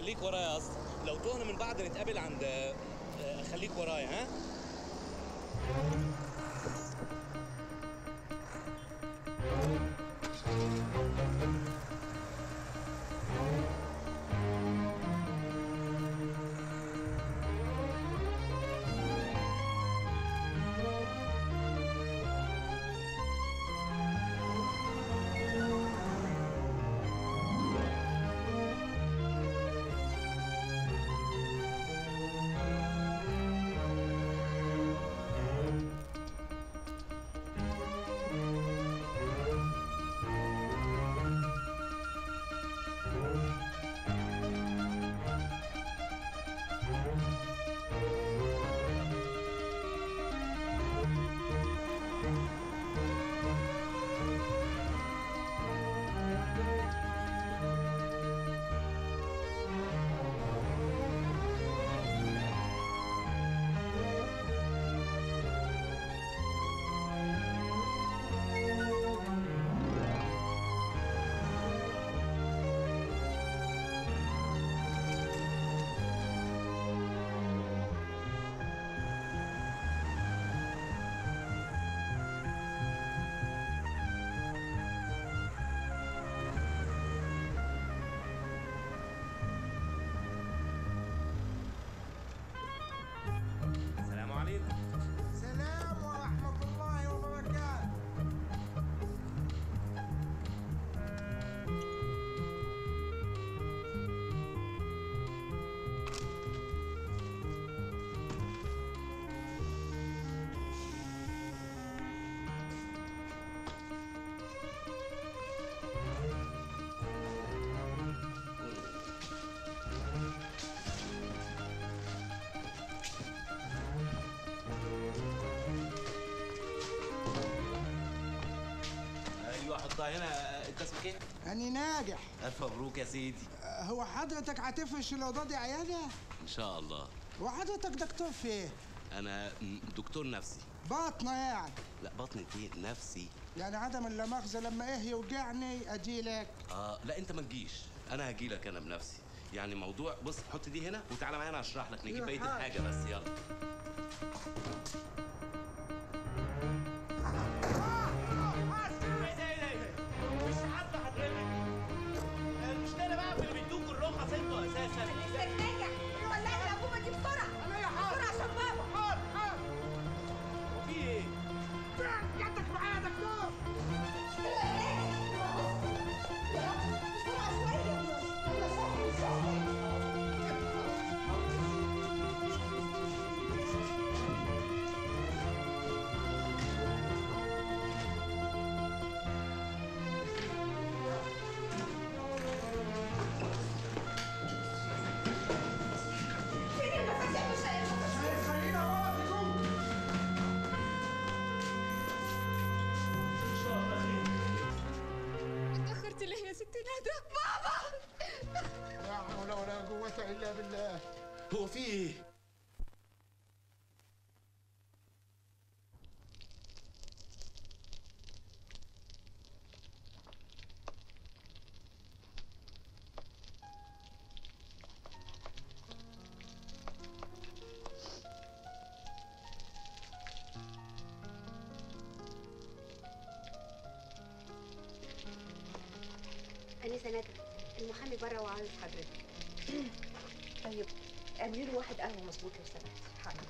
خليك ورايا يا اسطى لو تهنا من بعض نتقابل عند آه، آه، خليك ورايا ها السلام عليكم سلام ورحمة الله وبركاته ايوه حطها هنا انت اسمك ايه؟ أنا ناجح الف مبروك يا سيدي أه، هو حضرتك هتفرش الأوضة دي عيادة؟ ان شاء الله هو حضرتك دكتور في إيه؟ انا م- دكتور نفسي باطنة يعني لا بطني ايه نفسي يعني عدم اللامؤاخذة لما إيه يوجعني أجيلك اه لا انت ما تجيش انا هجي لك انا بنفسي يعني موضوع بص حط دي هنا وتعالى معايا انا اشرح لك نجيب أيوة، بقيه حاضر. الحاجه بس يلا مش عارفه حضرتك المشكله بقى في اللي بيدوك الرخص انتوا اساسا مستر ناجح ولعي الانبوبه دي بسرعه بسرعه عشان بابا حاضر حاضر في ايه؟ فين جدك معايا يا دكتور؟ بسرعه شويه فين المفاتيح مش المفاتيح خلينا بابا جوه اتاخرت ليه يا ست ندى بابا لا حول ولا قوة إلا بالله هو في ايه؟ أنسة ندى المحامي بره وعاوز حضرتك طيب اعملي له واحد قهوة مظبوط لو سمحتي حاضر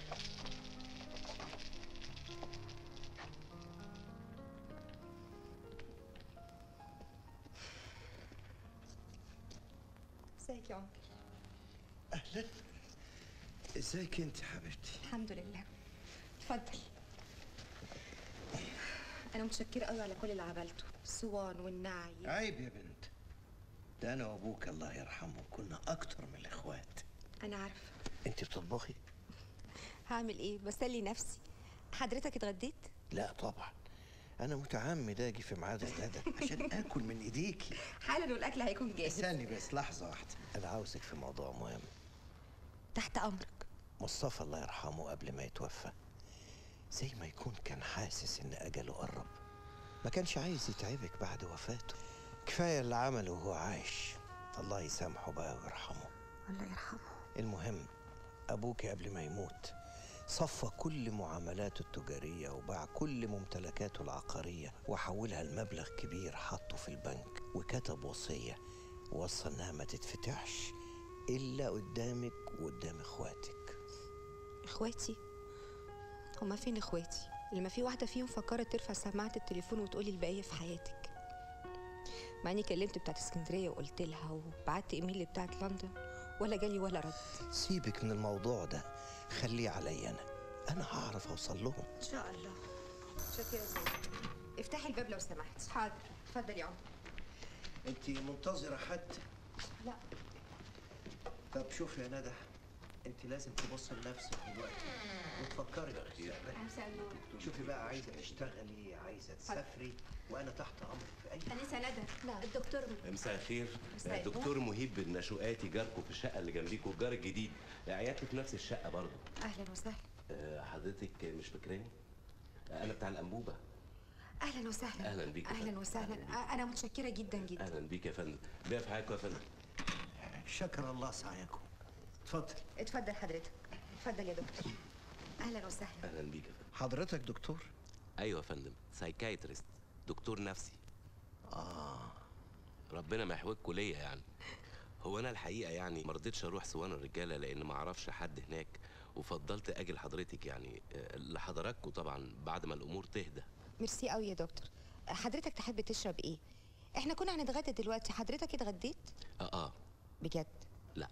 ازيك يا عمر اهلا ازيك انت حبيبتي الحمد لله اتفضل انا متشكره قوي على كل اللي عملته الصوان والنعي عيب يا بنت ده انا وابوك الله يرحمه كنا اكتر من الاخوات انا عارفه انت بتطبخي هعمل ايه بسلي نفسي حضرتك اتغديت لا طبعا انا متعمد اجي في ميعاد الغدا عشان اكل من ايديكي حالا والاكل هيكون جاهز استني بس لحظه واحده انا عاوزك في موضوع مهم تحت امرك مصطفى الله يرحمه قبل ما يتوفى زي ما يكون كان حاسس ان اجله قرب ما كانش عايز يتعبك بعد وفاته كفايه اللي عمله وهو عايش الله يسامحه بقى ويرحمه الله يرحمه المهم أبوك قبل ما يموت صفى كل معاملاته التجارية وباع كل ممتلكاته العقارية وحولها لمبلغ كبير حطه في البنك وكتب وصية وصى إنها ما تتفتحش إلا قدامك وقدام إخواتك اخواتي هما فين اخواتي لما في واحده فيهم فكرت ترفع سماعه التليفون وتقولي البقيه في حياتك مع اني كلمت بتاعت اسكندريه وقلت لها وبعت ايميل بتاعت لندن ولا جالي ولا رد سيبك من الموضوع ده خليه عليا أنا أنا هعرف أوصل لهم ان شاء الله شكرا زي افتحي الباب لو سمحت حاضر اتفضل يا عمر أنت منتظرة حد؟ لا طب شوفي يا ندى أنت لازم تبص لنفسك دلوقتي وتفكري في مستقبلك مساء النور شوفي بقى عايزة تشتغلي عايزة تسافري وأنا تحت أمرك في أي انسه ندى لا الدكتور مساء الخير مساء النور. دكتور مهيب النشوقاتي جاركم في الشقه اللي جنبيكم الجار الجديد عيادتي في نفس الشقه برضه اهلا وسهلا آه، حضرتك مش فاكراني انا بتاع الانبوبه اهلا وسهلا أهلاً بيك يا اهلا فندم. وسهلا أهلاً انا متشكره جدا جدا اهلا بيك يا فندم بيها في حياتكم يا فندم شكر الله سعيكم اتفضل اتفضل حضرتك اتفضل يا دكتور اهلا وسهلا اهلا بيك يا فندم حضرتك دكتور؟ ايوه يا فندم سايكايترست دكتور نفسي اه ربنا ما يحوجكوا ليا يعني هو انا الحقيقه يعني ما رضيتش اروح سوان الرجاله لان ما اعرفش حد هناك وفضلت اجي لحضرتك يعني آه، لحضراتكم طبعا بعد ما الامور تهدى ميرسي قوي يا دكتور حضرتك تحب تشرب ايه احنا كنا هنتغدى دلوقتي حضرتك اتغديت اه اه بجد لا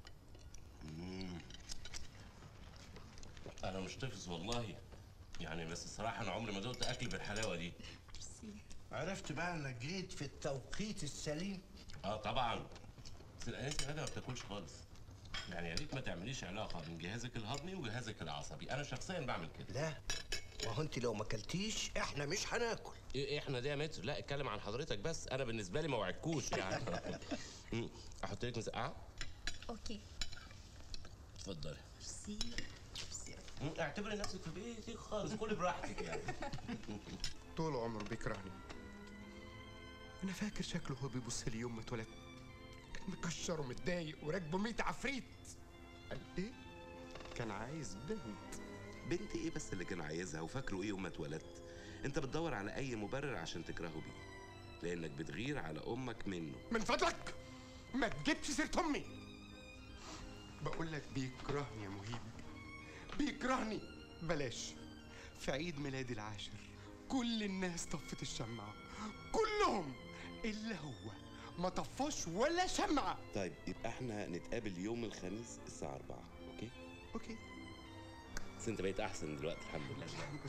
انا مش طفز والله يعني بس الصراحه انا عمري ما دقت اكل بالحلاوه دي عرفت بقى انك جيت في التوقيت السليم اه طبعا بس الانسه غدا ما بتاكلش خالص يعني يا ريت ما تعمليش علاقه بين جهازك الهضمي وجهازك العصبي انا شخصيا بعمل كده لا ما هو انت لو ما اكلتيش احنا مش هناكل ايه إيه احنا ده يا متر لا اتكلم عن حضرتك بس انا بالنسبه لي ما وعدكوش يعني مم. احط لك مسقعه اوكي اتفضلي ميرسي مم. اعتبري نفسك في بيتك خالص كلي براحتك يعني طول عمره بيكرهني انا فاكر شكله هو بيبص لي يوم ما اتولدت كان مكشر ومتضايق وراكبه 100 عفريت قال ايه كان عايز بنت بنت ايه بس اللي كان عايزها وفاكره ايه يوم ما اتولدت انت بتدور على اي مبرر عشان تكرهه بيه لانك بتغير على امك منه من فضلك ما تجيبش سيره امي بقول لك بيكرهني يا مهيب بيكرهني بلاش في عيد ميلادي العاشر كل الناس طفت الشمعة كلهم إلا هو ما طفاش ولا شمعة طيب يبقى احنا نتقابل يوم الخميس الساعه 4 اوكي أوكي بس انت بقيت احسن دلوقتي الحمد لله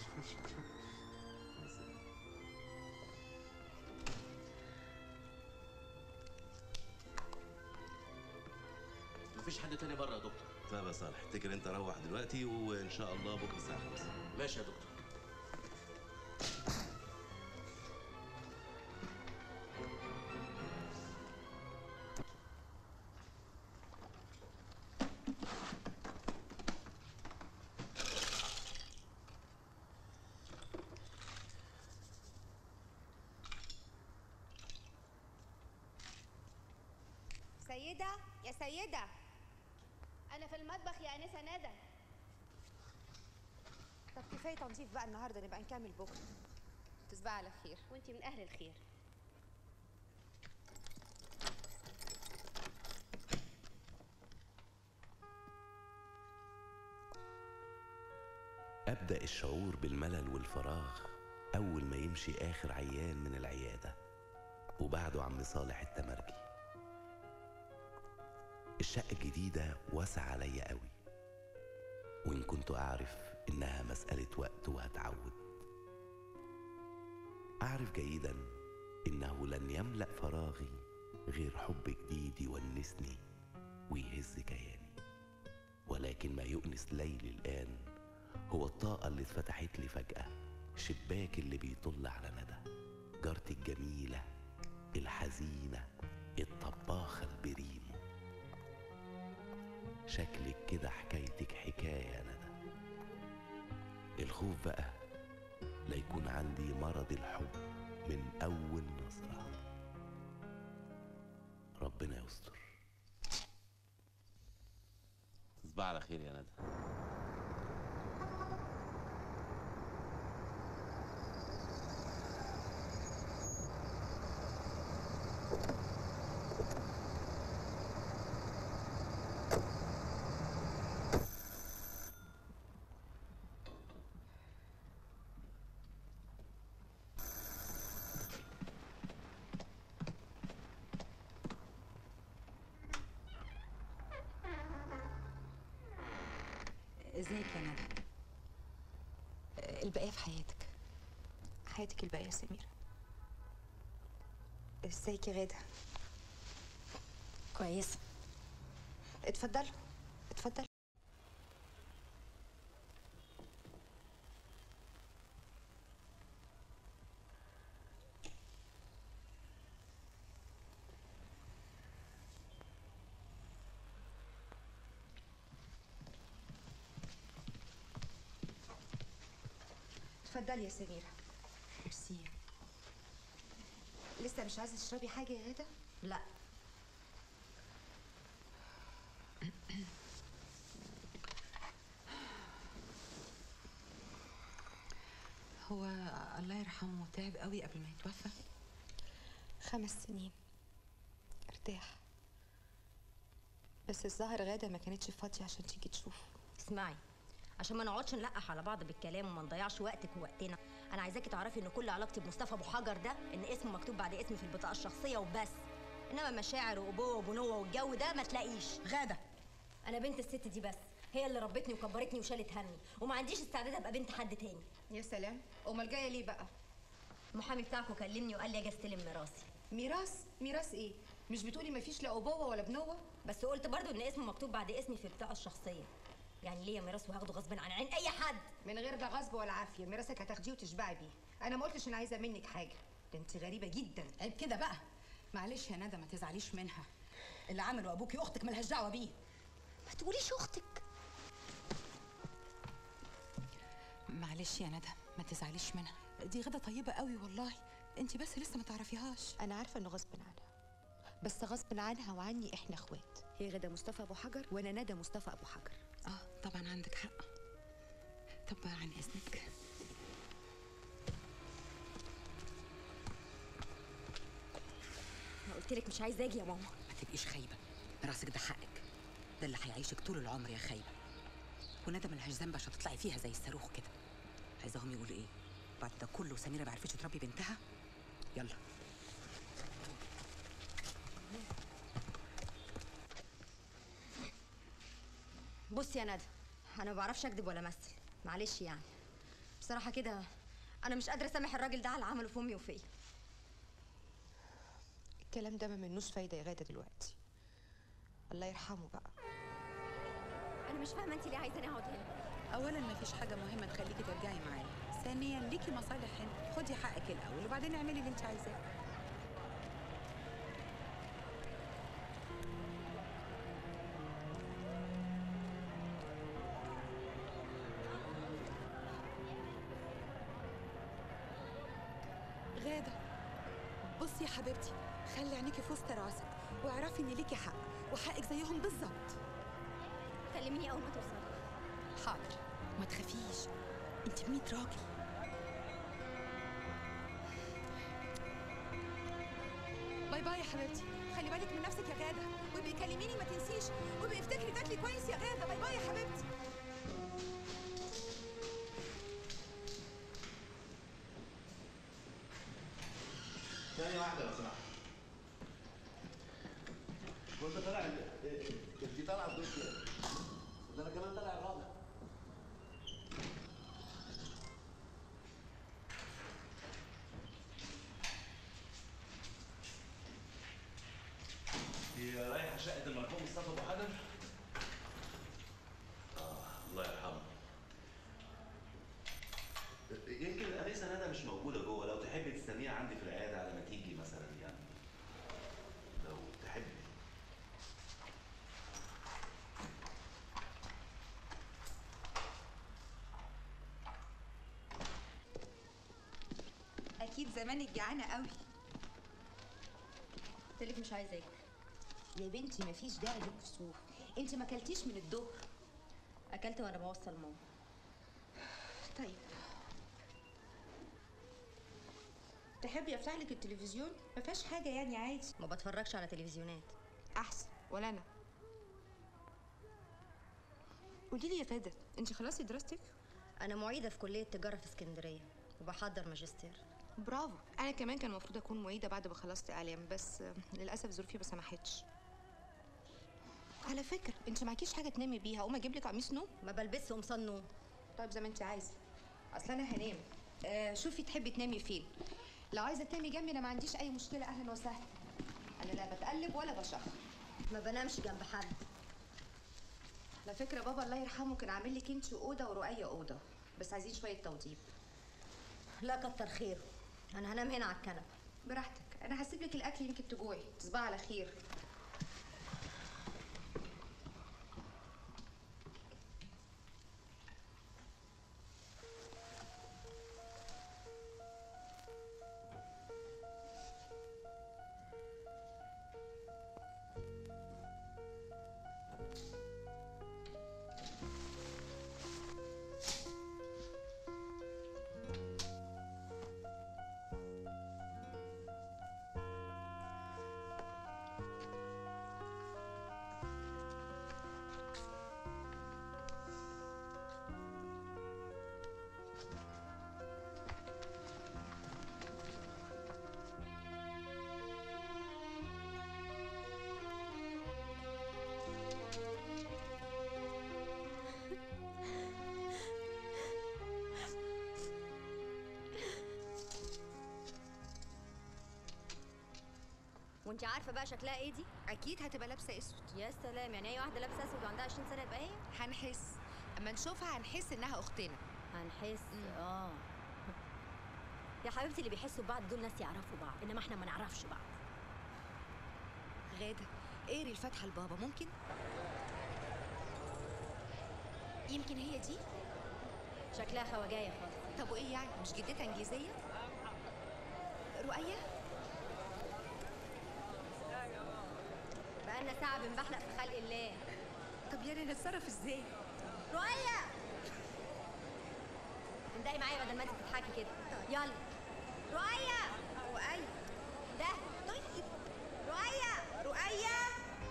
مفيش حد تاني بره يا دكتور طيب يا صالح افتكر انت روح دلوقتي وان شاء الله بكره الساعه 5 ماشي يا دكتور سيده يا سيده انا في المطبخ يا انسه ندى طب كفايه تنظيف بقى النهارده نبقى نكمل بكره تصبحي على خير وانت من اهل الخير أبدأ الشعور بالملل والفراغ أول ما يمشي آخر عيان من العيادة وبعده عم صالح التمرجي الشقة الجديدة واسعة عليا قوي وإن كنت أعرف إنها مسألة وقت وهتعود أعرف جيدا إنه لن يملأ فراغي غير حب جديد يونسني ويهز كياني ولكن ما يؤنس ليلي الآن هو الطاقة اللي اتفتحت لي فجأة شباك اللي بيطل على ندى جارتي الجميلة الحزينة الطباخة البريمو شكلك كده حكايتك حكاية يا ندى الخوف بقى لا يكون عندي مرض الحب من أول نظرة ربنا يستر تصبح على خير يا ندى ازيك يا ندى الباقيه في حياتك حياتك الباقيه يا سميره ازيك يا غاده كويسه اتفضلوا اتفضل اتفضلي يا سميرة ميرسي لسه مش عايزة تشربي حاجة يا غادة؟ لا هو الله يرحمه تعب قوي قبل ما يتوفى خمس سنين ارتاح بس الظاهر غادة ما كانتش فاضية عشان تيجي تشوفه اسمعي عشان ما نقعدش نلقح على بعض بالكلام وما نضيعش وقتك ووقتنا انا عايزاكي تعرفي ان كل علاقتي بمصطفى ابو حجر ده ان اسمه مكتوب بعد اسمي في البطاقه الشخصيه وبس انما مشاعر وابوه وبنوه والجو ده ما تلاقيش غاده انا بنت الست دي بس هي اللي ربتني وكبرتني وشالت همي وما عنديش استعداد ابقى بنت حد تاني يا سلام امال جاية ليه بقى؟ المحامي بتاعكم كلمني وقال لي اجي استلم ميراثي ميراث ميراث ايه؟ مش بتقولي مفيش لا ابوة ولا بنوة؟ بس قلت برضو ان اسمه مكتوب بعد اسمي في البطاقه الشخصيه يعني ليا ميراث وهاخده غصب عن عين اي حد من غير لا غصب ولا عافية ميراثك هتاخديه وتشبعي بيه انا ما قلتش انا عايزة منك حاجة ده انت غريبة جدا عيب كده بقى معلش يا ندى ما تزعليش منها اللي عمله ابوكي اختك ملهاش دعوه بيه ما تقوليش اختك معلش يا ندى ما تزعليش منها دي غدا طيبه قوي والله انت بس لسه ما تعرفيهاش انا عارفة انه غصب عنها بس غصب عنها وعني احنا اخوات هي غدا مصطفى ابو حجر وانا ندى مصطفى ابو حجر اه طبعا عندك حق طب عن اذنك انا قلت لك مش عايزه اجي يا ماما ما تبقيش خايبه راسك ده حقك ده اللي هيعيشك طول العمر يا خايبه وندى ملهاش ذنب عشان تطلعي فيها زي الصاروخ كده عايزاهم يقولوا ايه بعد ده كله سميره ما عرفتش تربي بنتها يلا بصي يا ندى انا ما بعرفش اكذب ولا امثل معلش يعني بصراحه كده انا مش قادره اسامح الراجل ده على اللي عمله في امي وفيا الكلام ده ما منوش فايدة يا غادة دلوقتي الله يرحمه بقى انا مش فاهمه انت ليه عايزاني اقعد هنا اولا ما فيش حاجه مهمه تخليكي ترجعي معايا ثانيا ليكي مصالح هنا خدي حقك الاول وبعدين اعملي اللي انت عايزاه غادة بصي يا حبيبتي خلي عينيكي في وسط راسك واعرفي ان ليكي حق وحقك زيهم بالظبط كلميني اول ما توصلي حاضر ما تخافيش انت بميت راجل باي باي يا حبيبتي خلي بالك من نفسك يا غاده وابقي كلميني ما تنسيش وابقي افتكري تاكلي كويس يا غاده باي باي يا حبيبتي ثانية واحدة لو سمحت. وانت طالع انت طالع الدور كده. ده انا كمان طالع الرابع. هي رايحة شقة المرحوم مصطفى أبو حجر؟ آه الله يرحمه. يمكن الأنسة ندى مش موجودة جوه، لو تحبي تستنيها عندي في العيادة على ما تيجي مثلا يعني. لو تحبي. اكيد زمانك جعانه قوي قلت لك مش عايزه اكل يا بنتي مفيش داعي للكسوف انت ما اكلتيش من الظهر اكلت وانا بوصل ماما طيب تحبي افتح لك التلفزيون ما فيهاش حاجه يعني عادي ما بتفرجش على تلفزيونات احسن ولا انا قولي لي يا فاده انت خلصتي دراستك انا معيده في كليه تجاره في اسكندريه وبحضر ماجستير برافو انا كمان كان المفروض اكون معيده بعد ما خلصت اعلام بس آه، للاسف ظروفي ما سمحتش على فكره انت معكيش حاجه تنامي بيها اقوم اجيب لك قميص نوم ما بلبسش قمصان نوم طيب زي ما انت عايزه اصل انا هنام آه شوفي تحبي تنامي فين لو عايزه تنامي جنبي انا ما عنديش اي مشكله اهلا وسهلا انا لا بتقلب ولا بشخر ما بنامش جنب حد على فكره بابا الله يرحمه كان عامل لك انت اوضه ورؤيه اوضه بس عايزين شويه توضيب لا كتر خيره انا هنام هنا على الكنبه براحتك انا هسيب لك الاكل يمكن تجوعي تصبحي على خير وانت عارفه بقى شكلها ايه دي اكيد هتبقى لابسه اسود يا سلام يعني اي واحده لابسه اسود وعندها 20 سنه يبقى هي هنحس اما نشوفها هنحس انها اختنا هنحس اه يا حبيبتي اللي بيحسوا ببعض دول ناس يعرفوا بعض انما احنا ما نعرفش بعض غاده اقري الفاتحه لبابا ممكن يمكن هي دي شكلها خواجايه خالص طب وايه يعني مش جدتها انجليزيه رؤيه بقالنا ساعه بنبحلق في خلق الله طب يعني نتصرف ازاي رؤية اندقي معايا بدل ما انت بتضحكي كده يلا رؤية رؤية ده طيب رؤية رؤية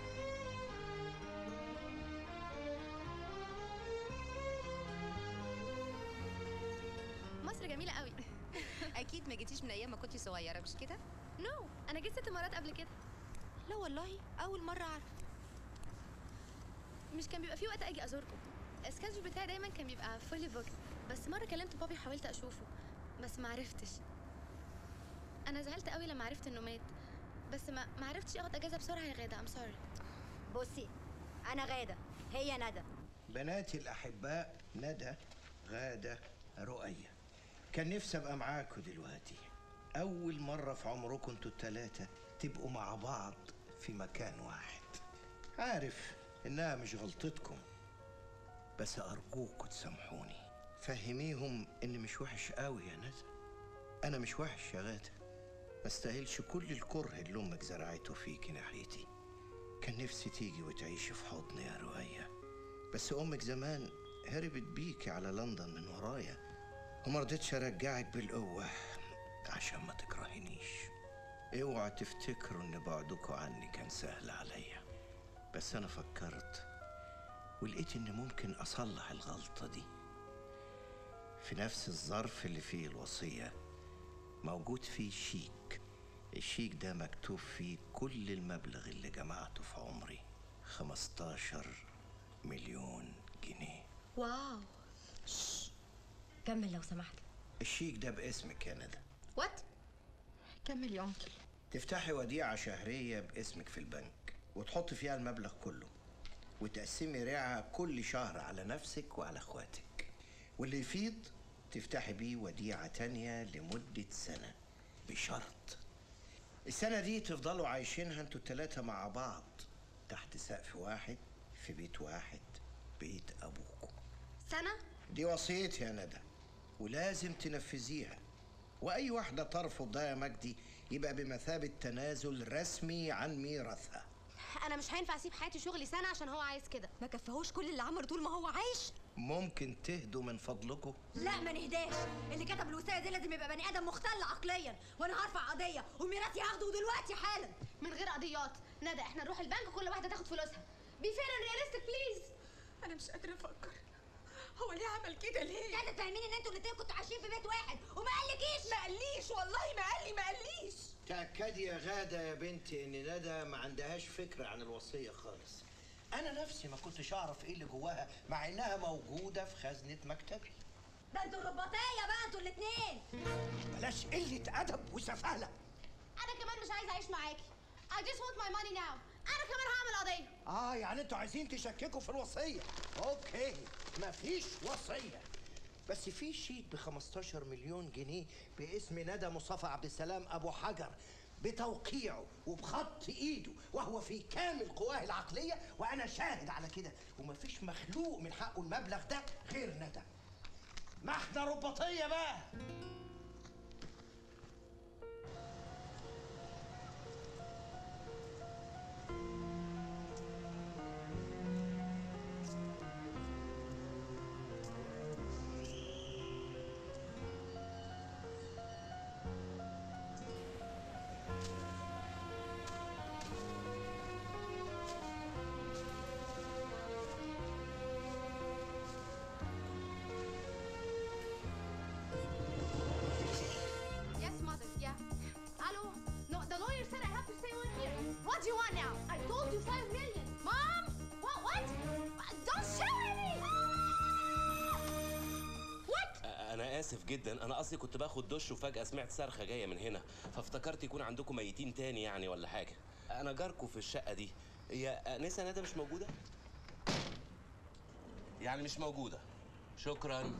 مصر جميلة قوي اكيد ما جيتيش من ايام ما كنتي صغيره مش كده نو no. انا جيت ست مرات قبل كده لا والله اول مره اعرف مش كان بيبقى في وقت اجي ازوركم السكادجول بتاعي دايما كان بيبقى فولي بوكت بس مره كلمت بابي وحاولت اشوفه بس ما عرفتش انا زعلت قوي لما عرفت انه مات بس ما ما عرفتش اخد اجازه بسرعه يا غاده ام سوري بصي انا غادة هي ندى بناتي الأحباء ندى غادة رؤية كان نفسي أبقى معاكم دلوقتي أول مرة في عمركم انتوا التلاتة تبقوا مع بعض في مكان واحد عارف إنها مش غلطتكم بس أرجوكوا تسامحوني فهميهم إن مش وحش قوي يا ندى أنا مش وحش يا غادة ما استاهلش كل الكره اللي أمك زرعته فيكي ناحيتي كان نفسي تيجي وتعيشي في حضني يا رؤية بس أمك زمان هربت بيكي على لندن من ورايا وما رضيتش أرجعك بالقوة عشان ما تكرهنيش اوعوا تفتكروا إن بعدكوا عني كان سهل عليا بس أنا فكرت ولقيت إن ممكن أصلح الغلطة دي في نفس الظرف اللي فيه الوصية موجود فيه شيك الشيك ده مكتوب فيه كل المبلغ اللي جمعته في عمري 15 مليون جنيه واو كمل لو سمحت الشيك ده باسمك يا ندى وات كمل يا انكل تفتحي وديعة شهرية باسمك في البنك وتحطي فيها المبلغ كله وتقسمي ريعها كل شهر على نفسك وعلى اخواتك واللي يفيض تفتحي بيه وديعة تانية لمدة سنة بشرط السنة دي تفضلوا عايشينها انتوا التلاتة مع بعض تحت سقف واحد في بيت واحد بيت أبوكم سنة دي وصيتي يا ندى ولازم تنفذيها وأي واحدة ترفض ده يا مجدي يبقى بمثابة تنازل رسمي عن ميراثها انا مش هينفع اسيب حياتي وشغلي سنه عشان هو عايز كده ما كفاهوش كل اللي عمله طول ما هو عايش ممكن تهدوا من فضلكم لا ما نهداش اللي كتب الوصيه دي لازم يبقى بني ادم مختل عقليا وانا هرفع قضيه وميراثي هاخده دلوقتي حالا من غير قضيات ندى احنا نروح البنك وكل واحده تاخد فلوسها بي فير رياليستيك بليز انا مش قادره افكر هو ليه عمل كده ليه قاعده تفهميني ان انتوا الاتنين كنتوا عايشين في بيت واحد وما قالكيش ما قاليش والله ما قال لي ما قاليش تأكدي يا غادة يا بنتي إن ندى ما عندهاش فكرة عن الوصية خالص أنا نفسي ما كنتش أعرف إيه اللي جواها مع إنها موجودة في خزنة مكتبي ده انتوا الرباطيه بقى انتوا الاتنين بلاش قلة أدب وسفالة انا كمان مش عايزه اعيش معاكي I just want my money now انا كمان هعمل قضيه آه يعني أنتوا عايزين تشككوا في الوصية أوكي مفيش وصية بس في شيك ب 15 مليون جنيه باسم ندى مصطفى عبد السلام أبو حجر بتوقيعه وبخط ايده وهو في كامل قواه العقليه وانا شاهد على كده ومفيش مخلوق من حقه المبلغ ده غير ندى ما احنا رباطيه بقى Yes, mother. Yeah. Hello. No, the lawyer said I have to stay one here. What do you want now? I told you five million. Mom. What? What? Don't shout at me. What? انا اسف جدا انا اصلي كنت باخد دش وفجاه سمعت صرخه جايه من هنا فافتكرت يكون عندكم ميتين تاني يعني ولا حاجه انا جاركم في الشقه دي هي انسه ندى مش موجوده يعني مش موجوده شكرا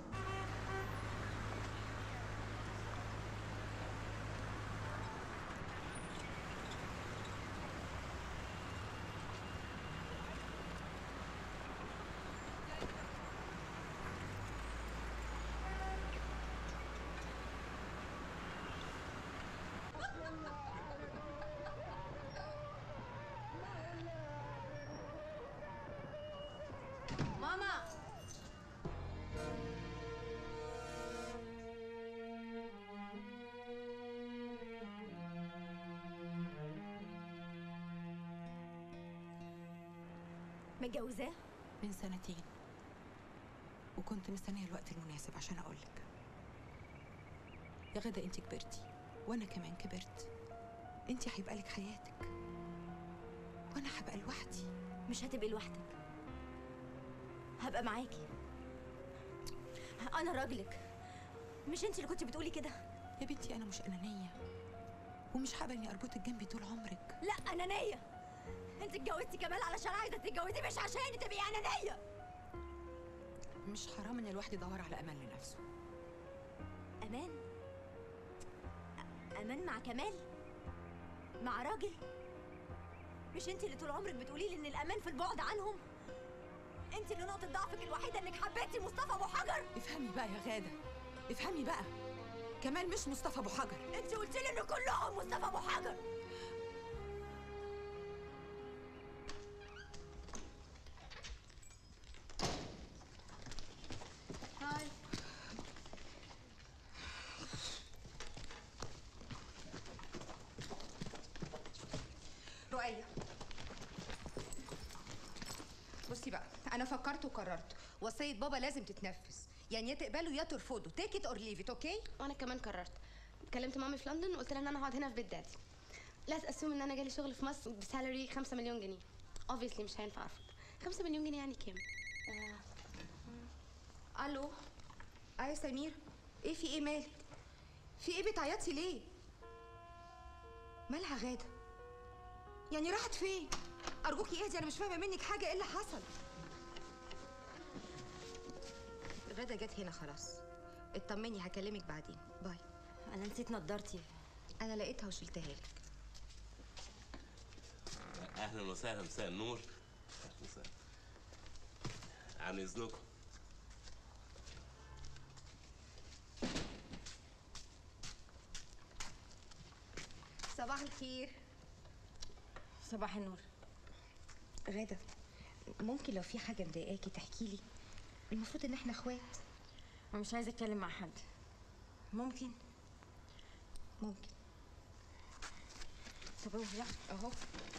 ماما متجوزاه من سنتين وكنت مستنيه الوقت المناسب عشان اقولك يا غدا انت كبرتي وانا كمان كبرت انت هيبقى لك حياتك وانا هبقى لوحدي مش هتبقي لوحدك هبقى معاكي انا راجلك مش انت اللي كنت بتقولي كده يا بنتي انا مش انانيه ومش هقبل اني اربطك جنبي طول عمرك لا انانيه انت اتجوزتي كمال علشان عايزه تتجوزي مش عشان تبقي انانيه مش حرام ان الواحد يدور على امان لنفسه امان أ- امان مع كمال مع راجل مش انت اللي طول عمرك بتقولي لي ان الامان في البعد عنهم انت اللي نقطه ضعفك الوحيده انك حبيتي مصطفى ابو حجر افهمي بقى يا غاده افهمي بقى كمال مش مصطفى ابو حجر انت قلت لي ان كلهم مصطفى ابو حجر هاي رؤية بصي بقى انا فكرت وقررت وصية بابا لازم تتنفذ يعني يا تقبلوا يا ترفضوا تيك ات اور ليف ات اوكي وانا كمان قررت كلمت مامي في لندن وقلت لها ان انا هقعد هنا في بيت دادي لا تأسوم ان انا جالي شغل في مصر بسالري 5 مليون جنيه obviously مش هينفع ارفض 5 مليون جنيه يعني كام آه. الو اه يا سمير ايه في ايه مالك في ايه بتعيطي ليه مالها غاده يعني راحت فين ارجوكي اهدي انا مش فاهمه منك حاجه ايه اللي حصل غاده جت هنا خلاص اطمني هكلمك بعدين باي انا نسيت نضارتي انا لقيتها وشلتها لك اهلا وسهلا مساء النور أهلاً وسهلاً. عن اذنكم صباح الخير صباح النور غادة ممكن لو في حاجة مضايقاكي تحكي لي المفروض ان احنا اخوات مش عايزه اتكلم مع حد ممكن ممكن طب اهو لا اهو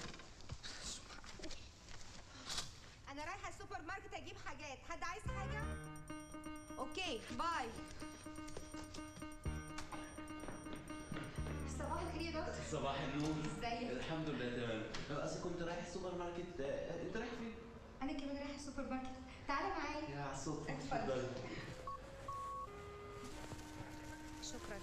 انا رايحه السوبر ماركت اجيب حاجات حد عايز حاجه اوكي باي صباح الخير يا دكتور صباح النور ازيك؟ الحمد لله تمام انا اصلا كنت رايح السوبر ماركت آه، انت رايح فين؟ انا كمان رايحه السوبر ماركت تعالى معايا يا عصوت اتفضل. شكرا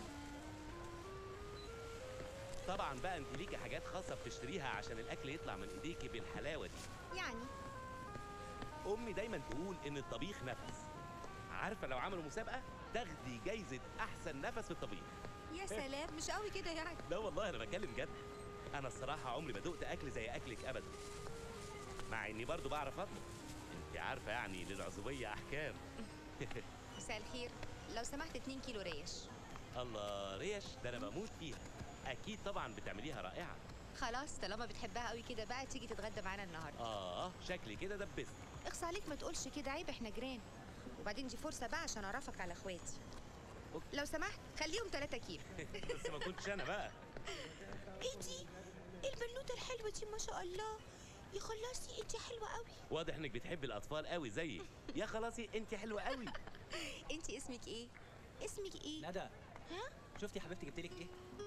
طبعا بقى انت ليكي حاجات خاصه بتشتريها عشان الاكل يطلع من ايديكي بالحلاوه دي يعني امي دايما تقول ان الطبيخ نفس عارفه لو عملوا مسابقه تاخدي جايزه احسن نفس في الطبيخ يا سلام مش قوي كده يعني لا والله انا بتكلم جد انا الصراحه عمري ما دقت اكل زي اكلك ابدا مع اني برضو بعرف اطبخ انت عارفه يعني للعزوبيه احكام مساء الخير لو سمحت 2 كيلو ريش الله ريش ده انا بموت فيها اكيد طبعا بتعمليها رائعه خلاص طالما بتحبها قوي كده بقى تيجي تتغدى معانا النهارده اه شكلي كده دبست اخص عليك ما تقولش كده عيب احنا جيران وبعدين دي فرصه بقى عشان اعرفك على اخواتي لو سمحت خليهم 3 كيلو بس ما كنتش انا بقى ايه دي ايه البنوته الحلوه دي ما شاء الله يا خلاصي انت حلوه قوي واضح انك بتحبي الاطفال قوي زيي يا خلاصي انت حلوه قوي انت اسمك ايه اسمك ايه ندى ها شفتي يا حبيبتي جبت لك ايه؟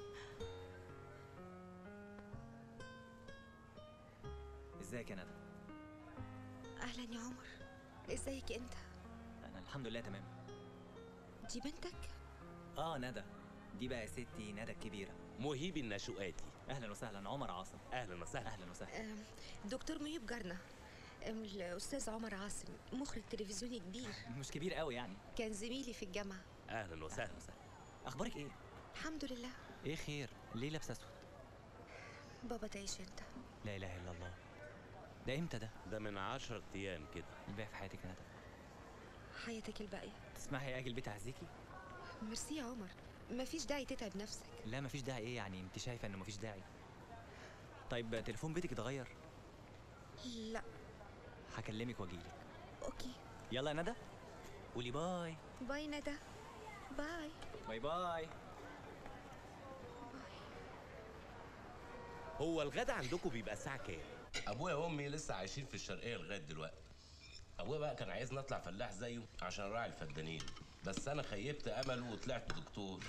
ازيك يا ندى؟ اهلا يا عمر ازيك انت انا الحمد لله تمام دي بنتك اه ندى دي بقى يا ستي ندى الكبيره مهيب النشؤاتي اهلا وسهلا عمر عاصم اهلا وسهلا اهلا وسهلا أم، دكتور مهيب جارنا أم، الاستاذ عمر عاصم مخرج تلفزيوني كبير مش كبير قوي يعني كان زميلي في الجامعه اهلا وسهلا اخبارك ايه؟ الحمد لله ايه خير؟ ليه لابسه اسود؟ بابا تعيش انت لا اله الا الله ده امتى ده؟ ده من عشرة ايام كده الباقي في حياتك يا ندى حياتك الباقيه تسمحي اجي البيت اعزيكي؟ ميرسي يا عمر مفيش داعي تتعب نفسك لا مفيش داعي ايه يعني انت شايفه انه مفيش داعي طيب تليفون بيتك اتغير لا هكلمك واجيلك اوكي يلا يا ندى قولي باي باي ندى باي باي باي هو الغدا عندكم بيبقى الساعه كام ابويا وامي لسه عايشين في الشرقيه لغايه دلوقتي ابويا بقى كان عايزني اطلع فلاح زيه عشان راعي الفدانين بس انا خيبت امله وطلعت دكتور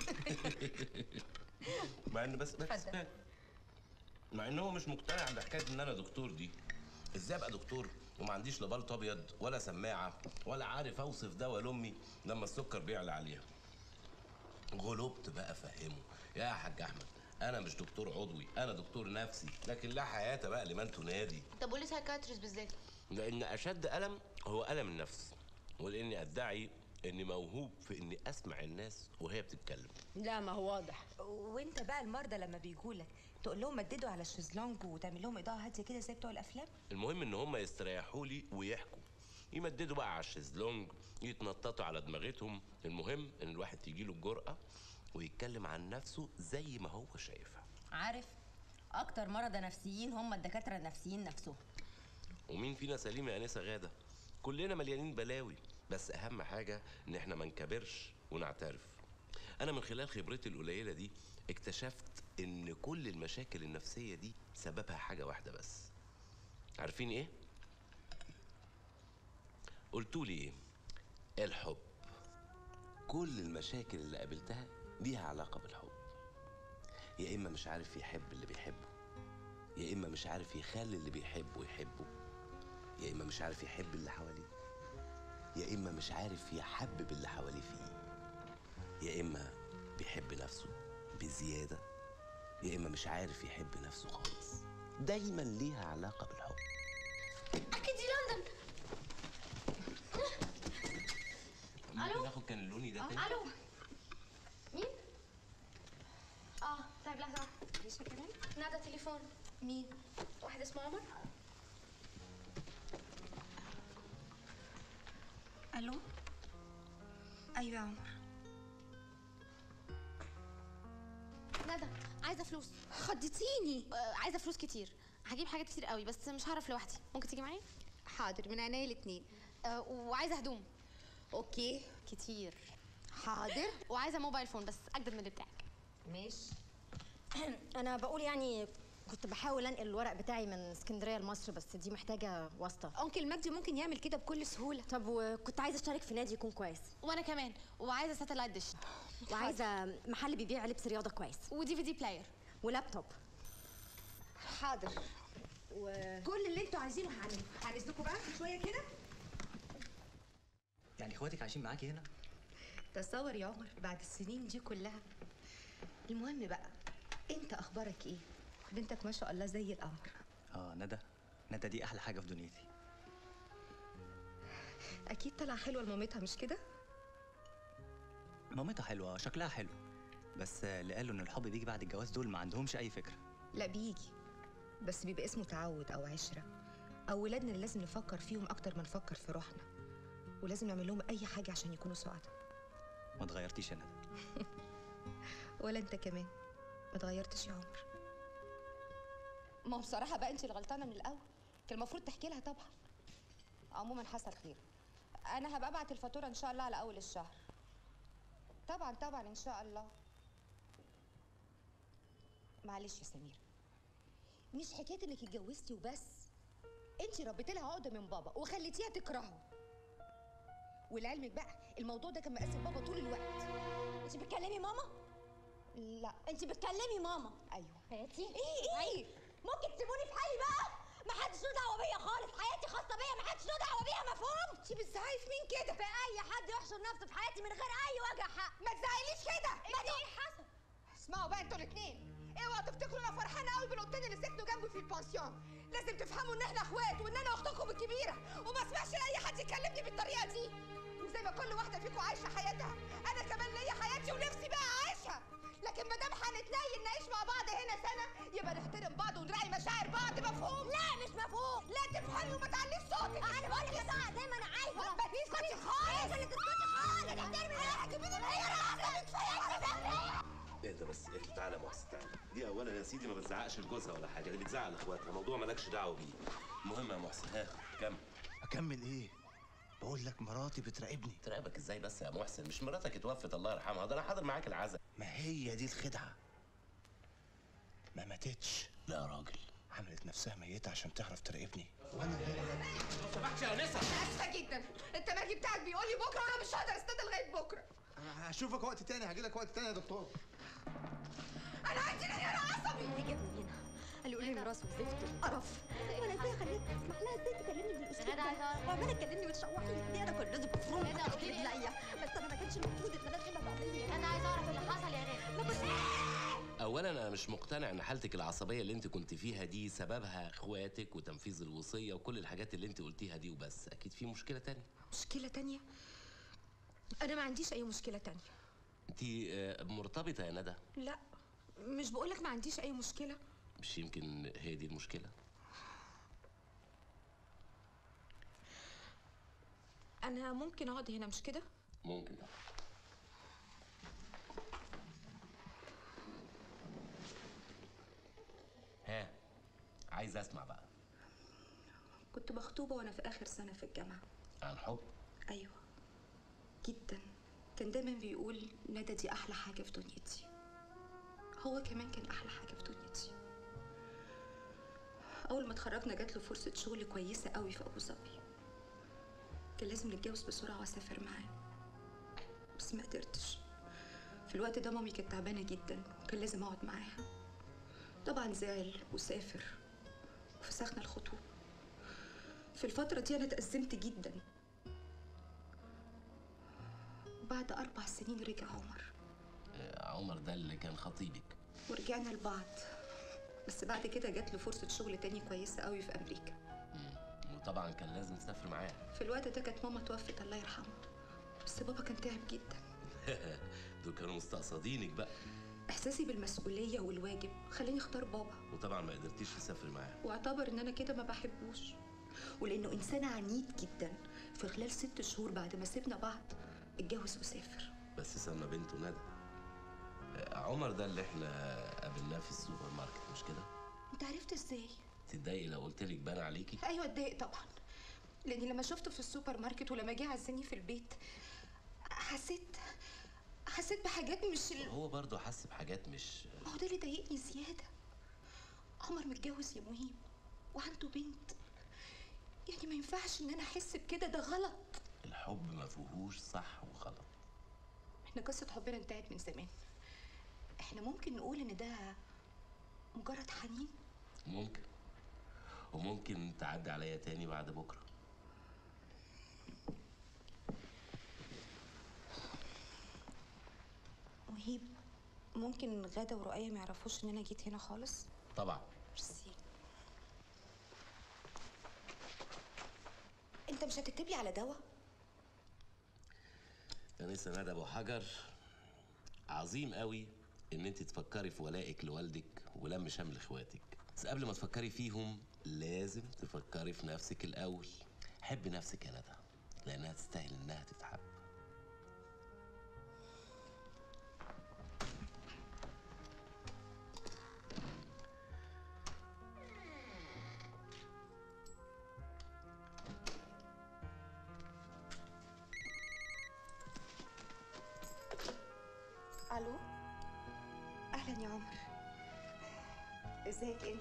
مع ان بس بس مع ان هو مش مقتنع بحكايه ان انا دكتور دي ازاي ابقى دكتور وما عنديش لا بلط ابيض ولا سماعه ولا عارف اوصف دواء لامي لما السكر بيعلى عليها غلبت بقى افهمه يا حاج احمد انا مش دكتور عضوي انا دكتور نفسي لكن لا حياه بقى لمن تنادي طب وليه سايكاتريست بالذات لان اشد الم هو الم النفس ولاني ادعي اني موهوب في اني اسمع الناس وهي بتتكلم لا ما هو واضح وانت بقى المرضى لما بيجولك تقول لهم مددوا على الشезлونج وتعمل لهم اضاءه هاديه كده زي بتوع الافلام المهم ان هم يستريحوا لي ويحكوا يمددوا بقى على الشезлونج يتنططوا على دماغتهم المهم ان الواحد تيجي له الجرأة ويتكلم عن نفسه زي ما هو شايفها عارف اكتر مرضى نفسيين هم الدكاتره النفسيين نفسهم ومين فينا سليم يا انسه غاده كلنا مليانين بلاوي بس اهم حاجه ان احنا ما نكبرش ونعترف انا من خلال خبرتي القليله دي اكتشفت ان كل المشاكل النفسيه دي سببها حاجه واحده بس عارفين ايه قلتولي ايه الحب كل المشاكل اللي قابلتها ليها علاقه بالحب يا اما مش عارف يحب اللي بيحبه يا اما مش عارف يخلي اللي بيحبه يحبه يا اما مش عارف يحب اللي حواليه يا اما مش عارف يحبب اللي حواليه فيه يا اما بيحب نفسه بزياده يا اما مش عارف يحب نفسه خالص دايما ليها علاقه بالحب اكيد دي لندن ممكن اخد كان اللوني ده تاني الو مين اه طيب لحظه واحدة. ليش كمان ندى تليفون مين واحد اسمه عمر الو ايوه يا عمر ندى عايزه فلوس خضتيني آه، عايزه فلوس كتير هجيب حاجات كتير قوي بس مش هعرف لوحدي ممكن تيجي معايا حاضر من عينيا الاتنين آه وعايزه هدوم اوكي كتير حاضر وعايزه موبايل فون بس اجدد من اللي بتاعك ماشي انا بقول يعني كنت بحاول انقل الورق بتاعي من اسكندريه لمصر بس دي محتاجه واسطه انكل مجدي ممكن يعمل كده بكل سهوله طب وكنت عايزه اشترك في نادي يكون كويس وانا كمان وعايزه ساتلايت ديش وعايزه محل بيبيع لبس رياضه كويس ودي في دي بلاير ولابتوب حاضر وكل اللي انتوا عايزينه هعمله هنزلكوا بقى شويه كده يعني اخواتك عايشين معاكي هنا تصور يا عمر بعد السنين دي كلها المهم بقى انت اخبارك ايه بنتك ما شاء الله زي القمر اه ندى ندى دي احلى حاجه في دنيتي اكيد طالعه حلوه لمامتها مش كده مامتها حلوه شكلها حلو بس اللي قالوا ان الحب بيجي بعد الجواز دول ما عندهمش اي فكره لا بيجي بس بيبقى اسمه تعود او عشره او ولادنا اللي لازم نفكر فيهم اكتر ما نفكر في روحنا ولازم نعمل لهم اي حاجه عشان يكونوا سعداء ما اتغيرتيش يا ندى ولا انت كمان ما اتغيرتش يا عمر ما هو بصراحه بقى انت اللي غلطانه من الاول كان المفروض تحكي لها طبعا عموما حصل خير انا هبقى ابعت الفاتوره ان شاء الله على اول الشهر طبعا طبعا ان شاء الله معلش يا سمير مش حكايه انك اتجوزتي وبس انت ربيت لها عقده من بابا وخليتيها تكرهه ولعلمك بقى الموضوع ده كان مقاسم بابا طول الوقت انت بتكلمي ماما لا انت بتكلمي ماما ايوه حياتي ايه ايه ممكن تسيبوني في حالي بقى ما حدش له دعوه بيا خالص حياتي خاصه بيا ما حدش له دعوه بيها مفهوم انت بتزعقي في مين كده في اي حد يحشر نفسه في حياتي من غير اي وجه حق ما تزعليش كده ما ايه حصل اسمعوا بقى انتوا الاثنين اوعوا تفتكروا انا فرحانه قوي بالقطين اللي سكنوا جنبي في البانسيون لازم تفهموا ان احنا اخوات وان انا اختكم الكبيره وما اسمعش لاي حد يكلمني بالطريقه دي وزي ما كل واحده فيكم عايشه حياتها انا كمان ليا حياتي ونفسي بقى اعيشها لكن ما دام هنتنيل نعيش مع بعض هنا سنه يبقى نحترم بعض ونراعي مشاعر بعض مفهوم لا مش مفهوم لا تفهمي وما تعليش صوتك انا بقول لك اسمع زي ما انا عايزه ما تسكتي خالص انت اللي تسكتي خالص تحترمي انا هتجيبيني العيال احسن كفايه اهدى بس اهدى تعالى يا محسن تعالى دي اولا يا سيدي ما بتزعقش لجوزها ولا حاجه دي بتزعق لاخواتها موضوع مالكش دعوه بيه المهم يا محسن ها كمل اكمل ايه بقول لك مراتي بتراقبني تراقبك ازاي بس يا محسن مش مراتك اتوفت الله يرحمها ده انا حاضر معاك العزاء ما هي دي الخدعه ما ماتتش لا يا راجل عملت نفسها ميتة عشان تعرف تراقبني لو سمحت يا انسه اسفه جدا التمرجي بتاعك بيقول لي بكره وانا مش هقدر استنى لغايه بكره انا هشوفك وقت تاني هاجي لك وقت تاني يا دكتور انا عندي انهيار عصبي اللي جابني هنا قال لي قولي راس وزفت وقرف وانا ازاي خليك تسمح لها ازاي تكلمني بالاسلوب غدا عايزة أعرف. وعماله تكلمني وتشوحي لي انا كان لازم مفروض غدا قولي لي. رجليا بس انا ما كانش المفروض ان انا اتكلم بعضيا انا عايزه اعرف اللي حصل يا غدا ما كنتش اولا انا مش مقتنع ان حالتك العصبيه اللي انت كنت فيها دي سببها اخواتك وتنفيذ الوصيه وكل الحاجات اللي انت قلتيها دي وبس اكيد في مشكله تانية مشكله تانية انا ما عنديش اي مشكله تانية انت آه، مرتبطه يا ندى لا مش بقولك ما عنديش اي مشكله مش يمكن هي دي المشكله انا ممكن اقعد هنا مش كده ممكن ها عايز اسمع بقى كنت مخطوبه وانا في اخر سنه في الجامعه عن حب ايوه جدا كان دايما بيقول ندى دي احلى حاجه في دنيتي هو كمان كان احلى حاجه في دنيتي اول ما اتخرجنا جات له فرصه شغل كويسه قوي في ابو ظبي كان لازم نتجوز بسرعه واسافر معاه بس ما قدرتش في الوقت ده مامي كانت تعبانه جدا وكان لازم اقعد معاها طبعا زعل وسافر وفسخنا الخطوبه في الفتره دي انا اتأزمت جدا بعد أربع سنين رجع عمر آه، عمر ده اللي كان خطيبك ورجعنا لبعض بس بعد كده جات له فرصة شغل تاني كويسة قوي في أمريكا وطبعا كان لازم تسافر معاه في الوقت ده كانت ماما توفت الله يرحمها بس بابا كان تعب جدا دول كانوا مستقصدينك بقى إحساسي بالمسؤولية والواجب خلاني أختار بابا وطبعا ما قدرتيش تسافري معاه واعتبر إن أنا كده ما بحبوش ولأنه إنسان عنيد جدا في خلال ست شهور بعد ما سيبنا بعض اتجوز وسافر بس سمى بنته ندى آه، عمر ده اللي احنا قابلناه في السوبر ماركت مش كده؟ أنت عرفت إزاي؟ انت تتضايقي لو قلت لك بان عليكي ايوه اتضايق طبعا لاني لما شفته في السوبر ماركت ولما جه عزني في البيت حسيت حسيت بحاجات مش ال... هو برضه حس بحاجات مش ما هو ده اللي ضايقني زياده عمر متجوز يا مهيب وعنده بنت يعني ما ينفعش ان انا احس بكده ده غلط الحب ما فيهوش صح وغلط احنا قصه حبنا انتهت من زمان احنا ممكن نقول ان ده مجرد حنين ممكن وممكن تعدي عليا تاني بعد بكره مهيب ممكن غادة ورؤية ما يعرفوش ان انا جيت هنا خالص طبعا ميرسي انت مش هتكتب لي على دواء انسه ندى ابو حجر عظيم قوي ان انت تفكري في ولائك لوالدك ولم شمل اخواتك بس قبل ما تفكري فيهم لازم تفكري في نفسك الاول حبي نفسك يا ندى لانها تستاهل انها تتحب الو اهلا يا عمر ازيك انت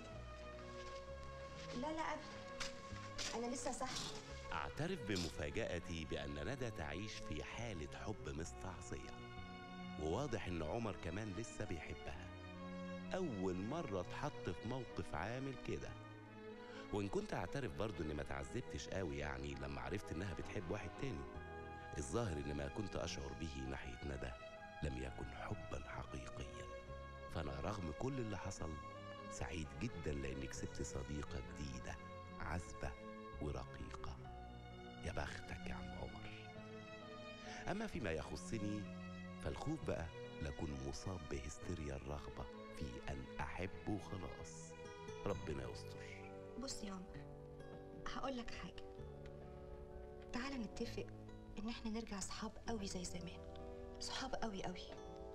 لا لا أبدا انا لسه صح أعترف بمفاجأتي بأن ندى تعيش في حالة حب مستعصية وواضح إن عمر كمان لسه بيحبها أول مرة اتحط في موقف عامل كده وإن كنت أعترف برضو إني ما تعذبتش قوي يعني لما عرفت إنها بتحب واحد تاني الظاهر إن ما كنت أشعر به ناحية ندى لم يكن حبا حقيقيا فأنا رغم كل اللي حصل سعيد جدا لأني كسبت صديقة جديدة عذبة ورقيقة يا بختك يا عم عمر أما فيما يخصني فالخوف بقى لكن مصاب بهستيريا الرغبة في أن أحب وخلاص ربنا يستر بص يا عمر هقول لك حاجه تعالى نتفق ان احنا نرجع صحاب قوي زي زمان صحاب قوي قوي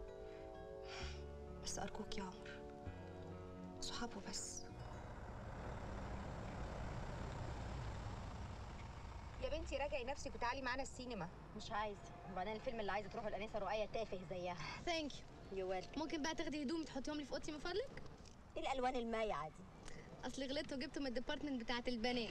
بس ارجوك يا عمر صحاب وبس يا بنتي راجعي نفسك وتعالي معانا السينما مش عايزه وبعدين الفيلم اللي عايزه تروحوا الانسه رؤية تافه زيها ثانك يو يو ممكن بقى تاخدي هدومي تحطيهم لي في اوضتي من فضلك ايه الالوان المايعه دي اصل غلطت وجبته من الديبارتمنت بتاعت البنات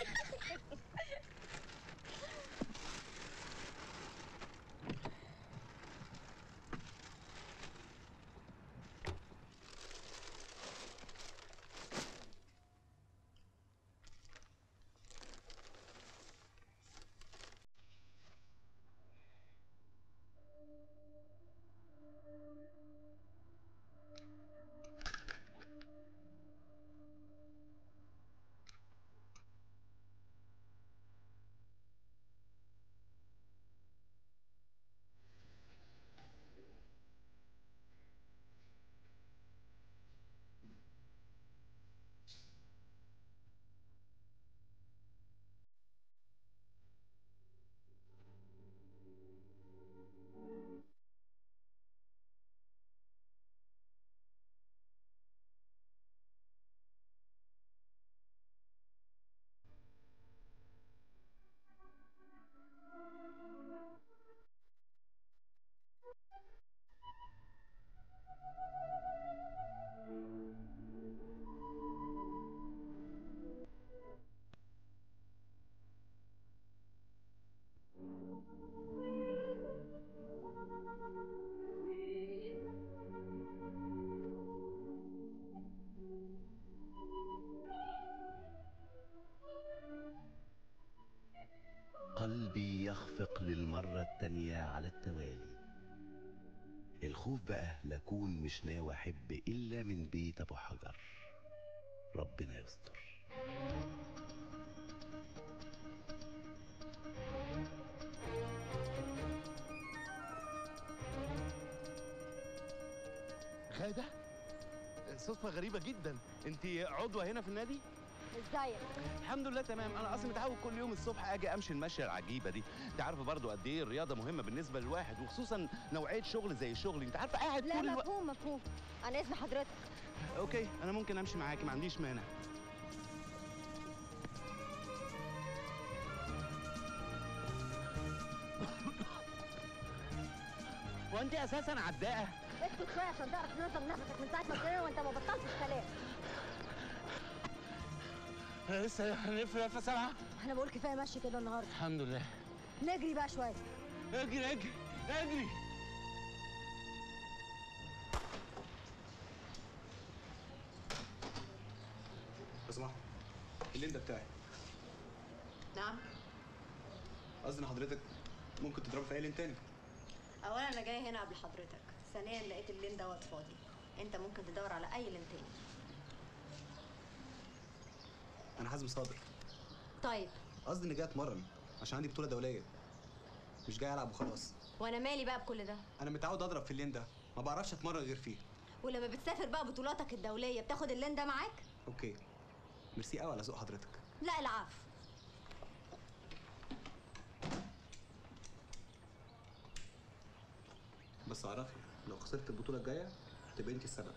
قلبي يخفق للمرة التانية على التوالي الخوف بقى لكون مش ناوي أحب إلا من بيت أبو حجر ربنا يستر غادة صدفة غريبة جدا انت عضوة هنا في النادي؟ ازيك الحمد لله تمام انا اصلا متعود كل يوم الصبح اجي امشي المشيه العجيبه دي انت عارفه برضو قد ايه الرياضه مهمه بالنسبه للواحد وخصوصا نوعيه شغل زي شغلي انت عارفه قاعد لا طول الوقت مفهوم مفهوم انا اذن حضرتك اوكي انا ممكن امشي معاكي ما عنديش مانع انت اساسا عداءه اسكت شويه عشان تعرف تنظم نفسك من ساعه ما ابتدينا وانت ما بطلتش كلام لسه هنقفل في سبعه انا بقول كفايه ماشي كده النهارده الحمد لله نجري بقى شويه اجري اجري اجري لو سمحت الليندا بتاعي نعم قصدي ان حضرتك ممكن تضربي في اي لين تاني اولا انا جايه هنا قبل حضرتك ثانيا لقيت اللين دوت فاضي انت ممكن تدور على اي لين تاني انا حازم صادق طيب قصدي اني جاي اتمرن عشان عندي بطوله دوليه مش جاي العب وخلاص وانا مالي بقى بكل ده انا متعود اضرب في اللين ده ما بعرفش اتمرن غير فيه ولما بتسافر بقى بطولاتك الدوليه بتاخد اللين ده معاك اوكي ميرسي قوي على ذوق حضرتك لا العفو بس اعرفي لو خسرت البطوله الجايه تبقى انت السبب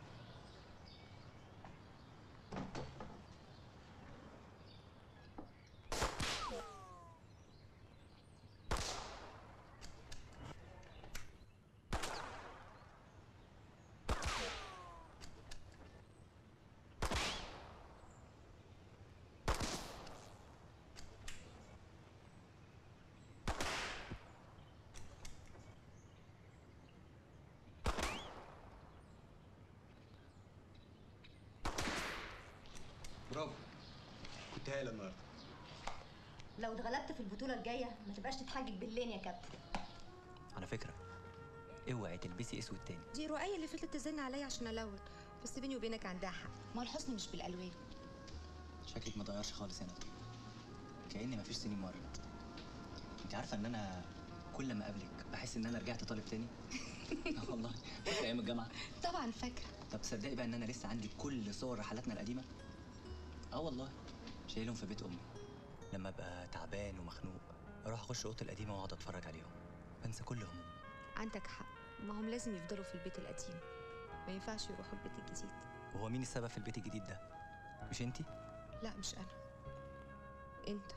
برافو كنت هايله النهارده لو اتغلبت في البطوله الجايه ما تبقاش تتحجج باللين يا كابتن على فكره اوعي تلبسي اسود تاني دي رؤية اللي فضلت تزن عليا عشان الون بس بيني وبينك عندها حق ما الحسن مش بالالوان شكلك ما ضيعش خالص هنا كاني مفيش سنين مره انت عارفه ان انا كل ما اقابلك بحس ان انا رجعت طالب تاني اه والله فاكره ايام الجامعه طبعا فاكره طب تصدقي بقى ان انا لسه عندي كل صور رحلاتنا القديمه اه والله شايلهم في بيت امي لما ابقى تعبان ومخنوق اروح اخش اوضتي القديمه واقعد اتفرج عليهم بنسى كل همومي عندك حق ما هم لازم يفضلوا في البيت القديم ما ينفعش يروحوا البيت الجديد وهو مين السبب في البيت الجديد ده مش انتي لا مش انا انت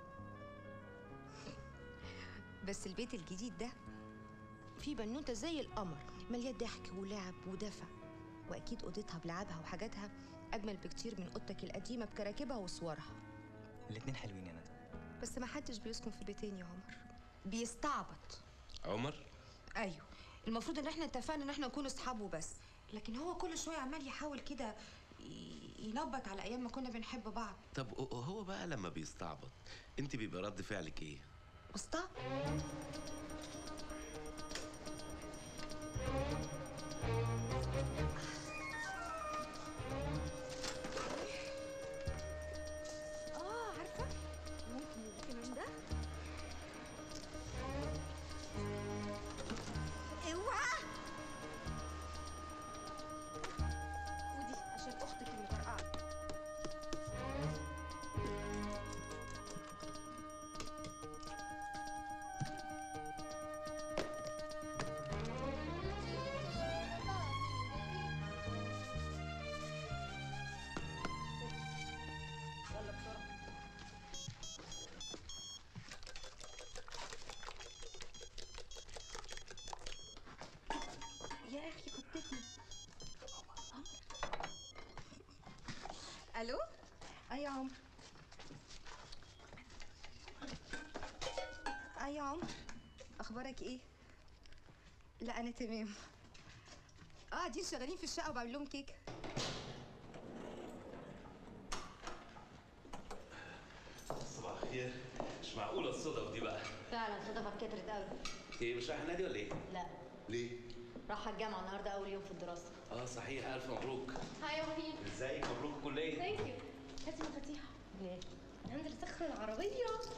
بس البيت الجديد ده فيه بنوته زي القمر مليان ضحك ولعب ودفى واكيد اوضتها بلعبها وحاجاتها اجمل بكتير من اوضتك القديمه بكراكبها وصورها الاتنين حلوين يا ندى بس ما حدش بيسكن في بيتين يا عمر بيستعبط عمر ايوه المفروض ان احنا اتفقنا ان احنا نكون اصحاب وبس لكن هو كل شويه عمال يحاول كده ي- ينبط على ايام ما كنا بنحب بعض طب هو بقى لما بيستعبط انت بيبقى رد فعلك ايه استعبط اه عارفه ممكن يبقى كمان ده اوعى ودي عشان اختك اللي فرقعت يلا بسرعه يا اخي خطتني الو اي يا عمر اي يا عمر اخبارك ايه لا انا تمام اه قاعدين شغالين في الشقه وبعمل لهم كيكه صباح الخير مش معقوله الصدف دي بقى فعلا صدفك كترت قوي ايه مش رايح النادي ولا ايه لا ليه راح الجامعه النهارده اول يوم في الدراسه اه صحيح الف مبروك هاي وحيد ازيك مبروك الكليه ثانك يو هاتي مفاتيح ليه؟ هنزل اسخن العربيه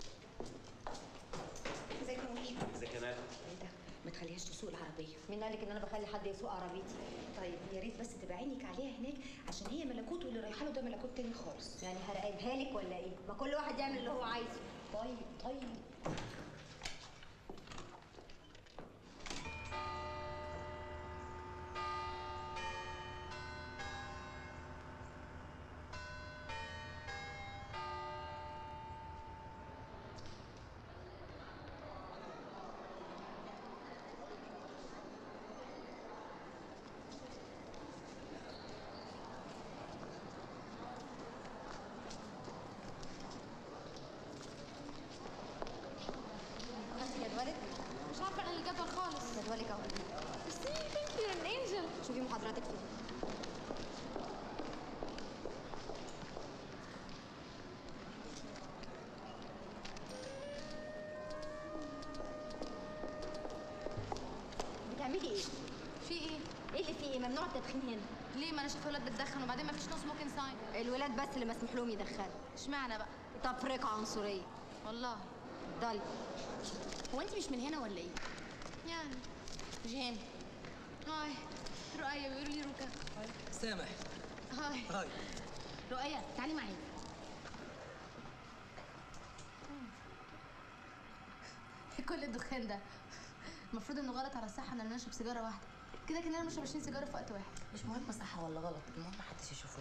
ازيك يا مهيب ازيك يا ندى ايه ده ما تخليهاش تسوق العربيه مين قالك ان انا بخلي حد يسوق عربيتي طيب يا ريت بس تبقى عينك عليها هناك عشان هي ملكوت واللي رايحه له ده ملكوت تاني خالص يعني هراقبها لك ولا ايه ما كل واحد يعمل اللي هو عايزه طيب طيب بعتها لك اهو ثانك يو ان انجل شوفي محاضراتك فين بتعملي ايه؟ في ايه؟ ايه اللي فيه ايه؟ ممنوع التدخين هنا ليه ما انا شايفه ولاد بتدخن وبعدين ما فيش نو سموكينج ساين الولاد بس اللي مسموح لهم يدخنوا اشمعنى بقى تفرقه عنصريه والله ضل هو انت مش من هنا ولا ايه يعني جيهان هاي رؤية بيقولوا لي روكا سامح هاي هاي رؤية تعالي معايا إيه كل الدخان ده المفروض انه غلط على الصحه ان انا اشرب سيجاره واحده كده كده انا بشرب 20 سيجاره في وقت واحد مش مهم صح ولا غلط المهم محدش يشوفه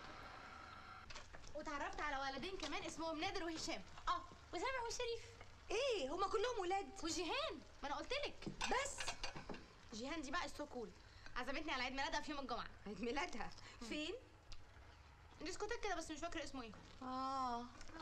وتعرفت على ولدين كمان اسمهم نادر وهشام اه وسامح وشريف ايه هما كلهم ولاد وجيهان ما انا قلت لك بس جيهان دي بقى السو كول عزمتني على عيد ميلادها في يوم الجمعه عيد ميلادها فين ديسكوتيك كده بس مش فاكره اسمه ايه اه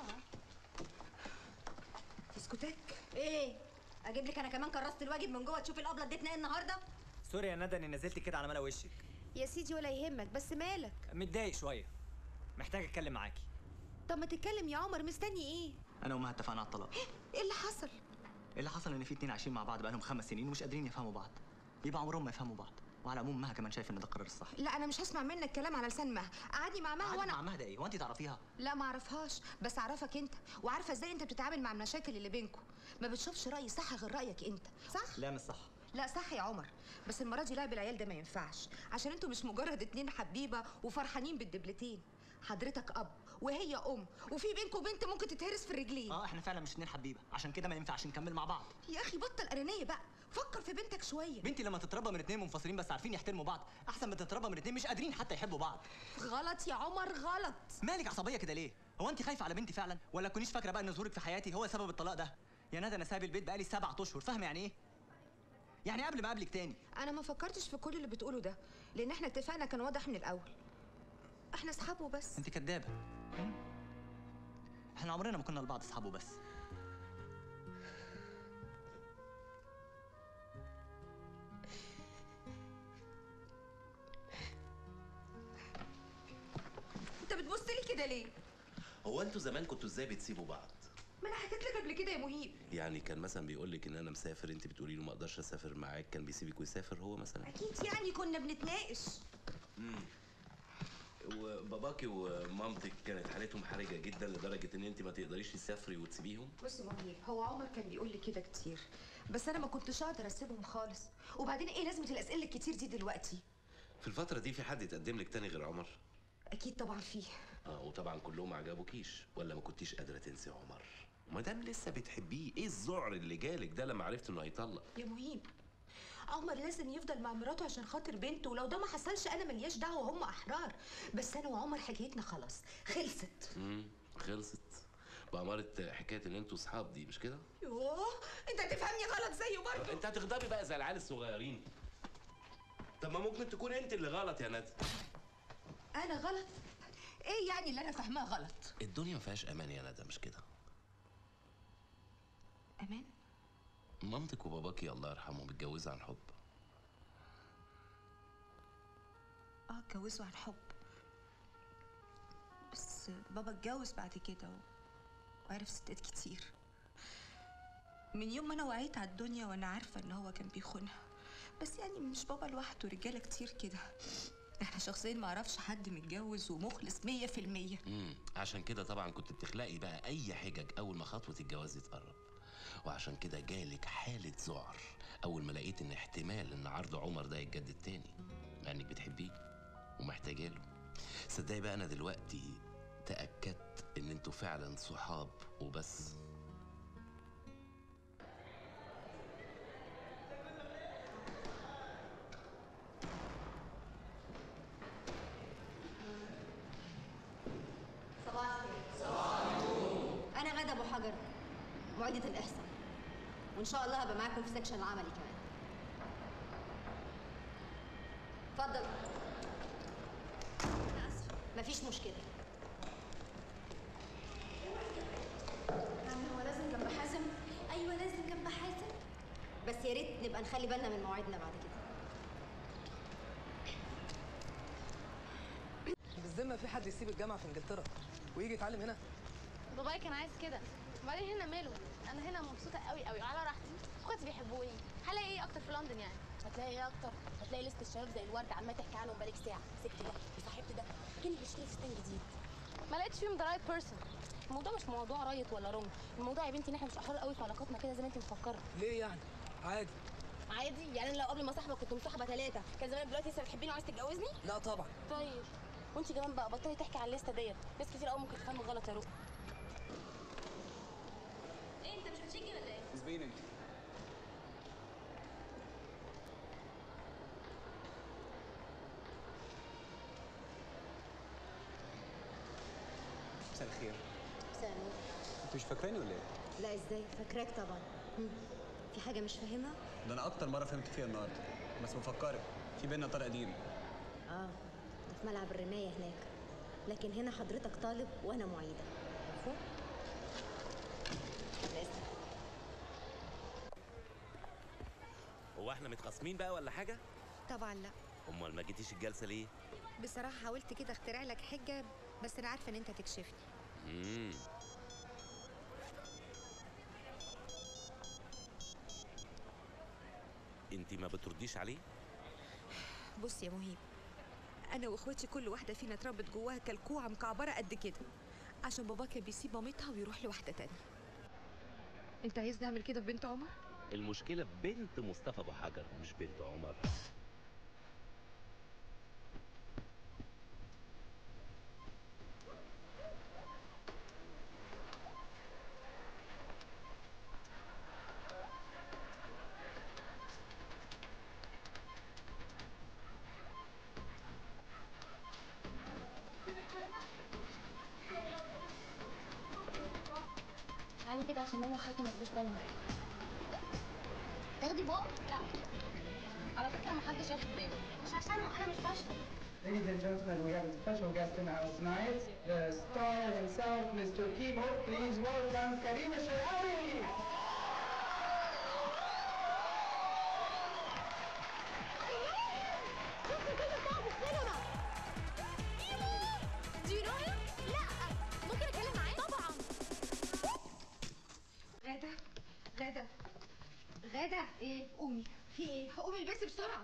ديسكوتيك ايه اجيب لك انا كمان كرست الواجب من جوه تشوفي الابله اديتنا ايه النهارده سوري يا ندى اني نزلت كده على ملا وشك يا سيدي ولا يهمك بس مالك متضايق شويه محتاج اتكلم معاكي طب ما تتكلم يا عمر مستني ايه انا وامها اتفقنا على الطلاق ايه اللي حصل اللي حصل ان في اتنين عايشين مع بعض بقالهم خمس سنين ومش قادرين يفهموا بعض يبقى عمرهم ما يفهموا بعض وعلى العموم مها كمان شايف ان ده القرار الصح لا انا مش هسمع منك كلام على لسان مها قعدني مع مها قعدت وانا مع مها ده ايه هو انت تعرفيها لا ما اعرفهاش بس اعرفك انت وعارفه ازاي انت بتتعامل مع المشاكل اللي بينكم ما بتشوفش راي صح غير رايك انت صح لا مش صح لا صح يا عمر بس المره دي لعب العيال ده ما ينفعش عشان انتوا مش مجرد اتنين حبيبه وفرحانين بالدبلتين حضرتك اب وهي ام وفي بينكم بنت ممكن تتهرس في الرجلين اه احنا فعلا مش اتنين حبيبه عشان كده ما ينفعش نكمل مع بعض يا اخي بطل انانيه بقى فكر في بنتك شويه بنتي لما تتربى من اتنين منفصلين بس عارفين يحترموا بعض احسن ما تتربى من اتنين مش قادرين حتى يحبوا بعض غلط يا عمر غلط مالك عصبيه كده ليه هو انت خايفه على بنتي فعلا ولا تكونيش فاكره بقى ان ظهورك في حياتي هو سبب الطلاق ده يا ندى انا سايب البيت بقالي سبعة اشهر فاهمه يعني ايه يعني قبل ما اقابلك تاني انا ما فكرتش في كل اللي بتقوله ده لان احنا اتفقنا كان واضح من الاول احنا اصحاب وبس انت كدابه احنا عمرنا ما كنا لبعض اصحاب وبس انت بتبص لي كده ليه هو انتوا زمان كنتوا ازاي بتسيبوا بعض ما انا حكيت لك قبل كده يا مهيب يعني كان مثلا بيقول لك ان انا مسافر انت بتقولي له ما اقدرش اسافر معاك كان بيسيبك ويسافر هو مثلا اكيد يعني كنا بنتناقش امم وباباكي ومامتك كانت حالتهم حرجه جدا لدرجه ان انت ما تقدريش تسافري وتسيبيهم بص يا مهيب هو عمر كان بيقول لي كده كتير بس انا ما كنتش اقدر اسيبهم خالص وبعدين ايه لازمه الاسئله الكتير دي دلوقتي في الفتره دي في حد يتقدم لك تاني غير عمر اكيد طبعا فيه اه وطبعا كلهم ما عجبوكيش ولا ما كنتيش قادره تنسي عمر ما دام لسه بتحبيه ايه الذعر اللي جالك ده لما عرفت انه هيطلق يا مهيب عمر لازم يفضل مع مراته عشان خاطر بنته ولو ده ما حصلش انا ملياش دعوه هم احرار بس انا وعمر حكايتنا خلاص خلصت امم خلصت بأمارة حكاية إن أنتوا صحاب دي مش كده؟ يوه انت هتفهمني غلط زيه برضه أنت هتغضبي بقى زي العيال الصغيرين. طب ما ممكن تكون أنت اللي غلط يا ندى. انا غلط ايه يعني اللي انا فاهماه غلط الدنيا ما فيهاش أمان يا ندى مش كده؟ امان مامتك وباباكي الله يرحمهم اتجوزوا عن حب. اه اتجوزوا عن حب بس بابا اتجوز بعد كده و- وعرف ستات كتير من يوم ما انا وعيت على الدنيا وانا عارفه ان هو كان بيخونها بس يعني مش بابا لوحده رجاله كتير كده انا شخصيا ما اعرفش حد متجوز ومخلص مية في المية امم عشان كده طبعا كنت بتخلقي بقى أي حجج أول ما خطوة الجواز تقرب. وعشان كده جالك حالة ذعر أول ما لقيت إن احتمال إن عرض عمر ده يتجدد تاني مع إنك بتحبيه ومحتاجة له. صدقي بقى أنا دلوقتي تأكدت إن أنتوا فعلا صحاب وبس. صباح الخير صباح النور انا غدا ابو حجر معيده الاحصاء وان شاء الله هبقى معاكم في سكشن العملي كمان اتفضل أنا آسفة، مفيش مشكله يعني هو لازم جنب حازم ايوه لازم جنب حازم بس يا ريت نبقى نخلي بالنا من مواعيدنا بعد كده بالذمه في حد يسيب الجامعه في انجلترا ويجي يتعلم هنا بابايا كان عايز كده وبعدين هنا ماله انا هنا مبسوطه قوي قوي وعلى راحتي اخواتي بيحبوني هلاقي ايه اكتر في لندن يعني هتلاقي ايه اكتر هتلاقي لسه الشباب زي الورد عماله تحكي عنهم بقالك ساعه سبت ده وصاحبت ده كاني بشتري فستان جديد ما لقيتش فيهم ذا رايت بيرسون الموضوع مش موضوع رايت ولا رمز الموضوع يا بنتي ان احنا مش احرار قوي في علاقاتنا كده زي ما انت مفكره ليه يعني عادي عادي يعني انا لو قبل ما صاحبك كنت مصاحبه ثلاثه كان زمان دلوقتي لسه بتحبيني وعايز تتجوزني لا طبعا طيب وانت كمان بقى بطلي تحكي على الليسته ديت ناس كتير قوي ممكن تفهم غلط يا روح ايه انت مش هتيجي ولا ايه اسبقين انت مساء الخير سامي انت مش فاكراني ولا ايه؟ لا ازاي فاكراك طبعا هم. في حاجه مش فاهمها ده انا اكتر مره فهمت فيها النهارده بس بفكرك في بينا طارق قديم اه ده في ملعب الرمايه هناك لكن هنا حضرتك طالب وانا معيده مفهوم لازم. هو احنا متخاصمين بقى ولا حاجه طبعا لا امال ما جيتيش الجلسه ليه بصراحه حاولت كده اخترع لك حجه بس انا عارفه ان انت تكشفني امم انت ما بترديش عليه بص يا مهيب انا واخواتي كل واحده فينا اتربت جواها كلكوعه مكعبره قد كده عشان بابا كان بيسيب مامتها ويروح لواحده تانية انت عايز نعمل كده في بنت عمر المشكله في بنت مصطفى ابو حجر مش بنت عمر يعني كده عشان انا خايفه ما تجيش منها تاخدي بق لا على فكره ما حدش ياخد باله مش عشان انا مش فاشله Ladies and gentlemen, we have a special guest in the house tonight, the star himself, Mr. Kibo. Please welcome Karim Sharawi. Do you know him؟ لا ممكن اتكلم معاه؟ طبعا غادة غادة غادة ايه قومي في ايه قومي البسي بسرعه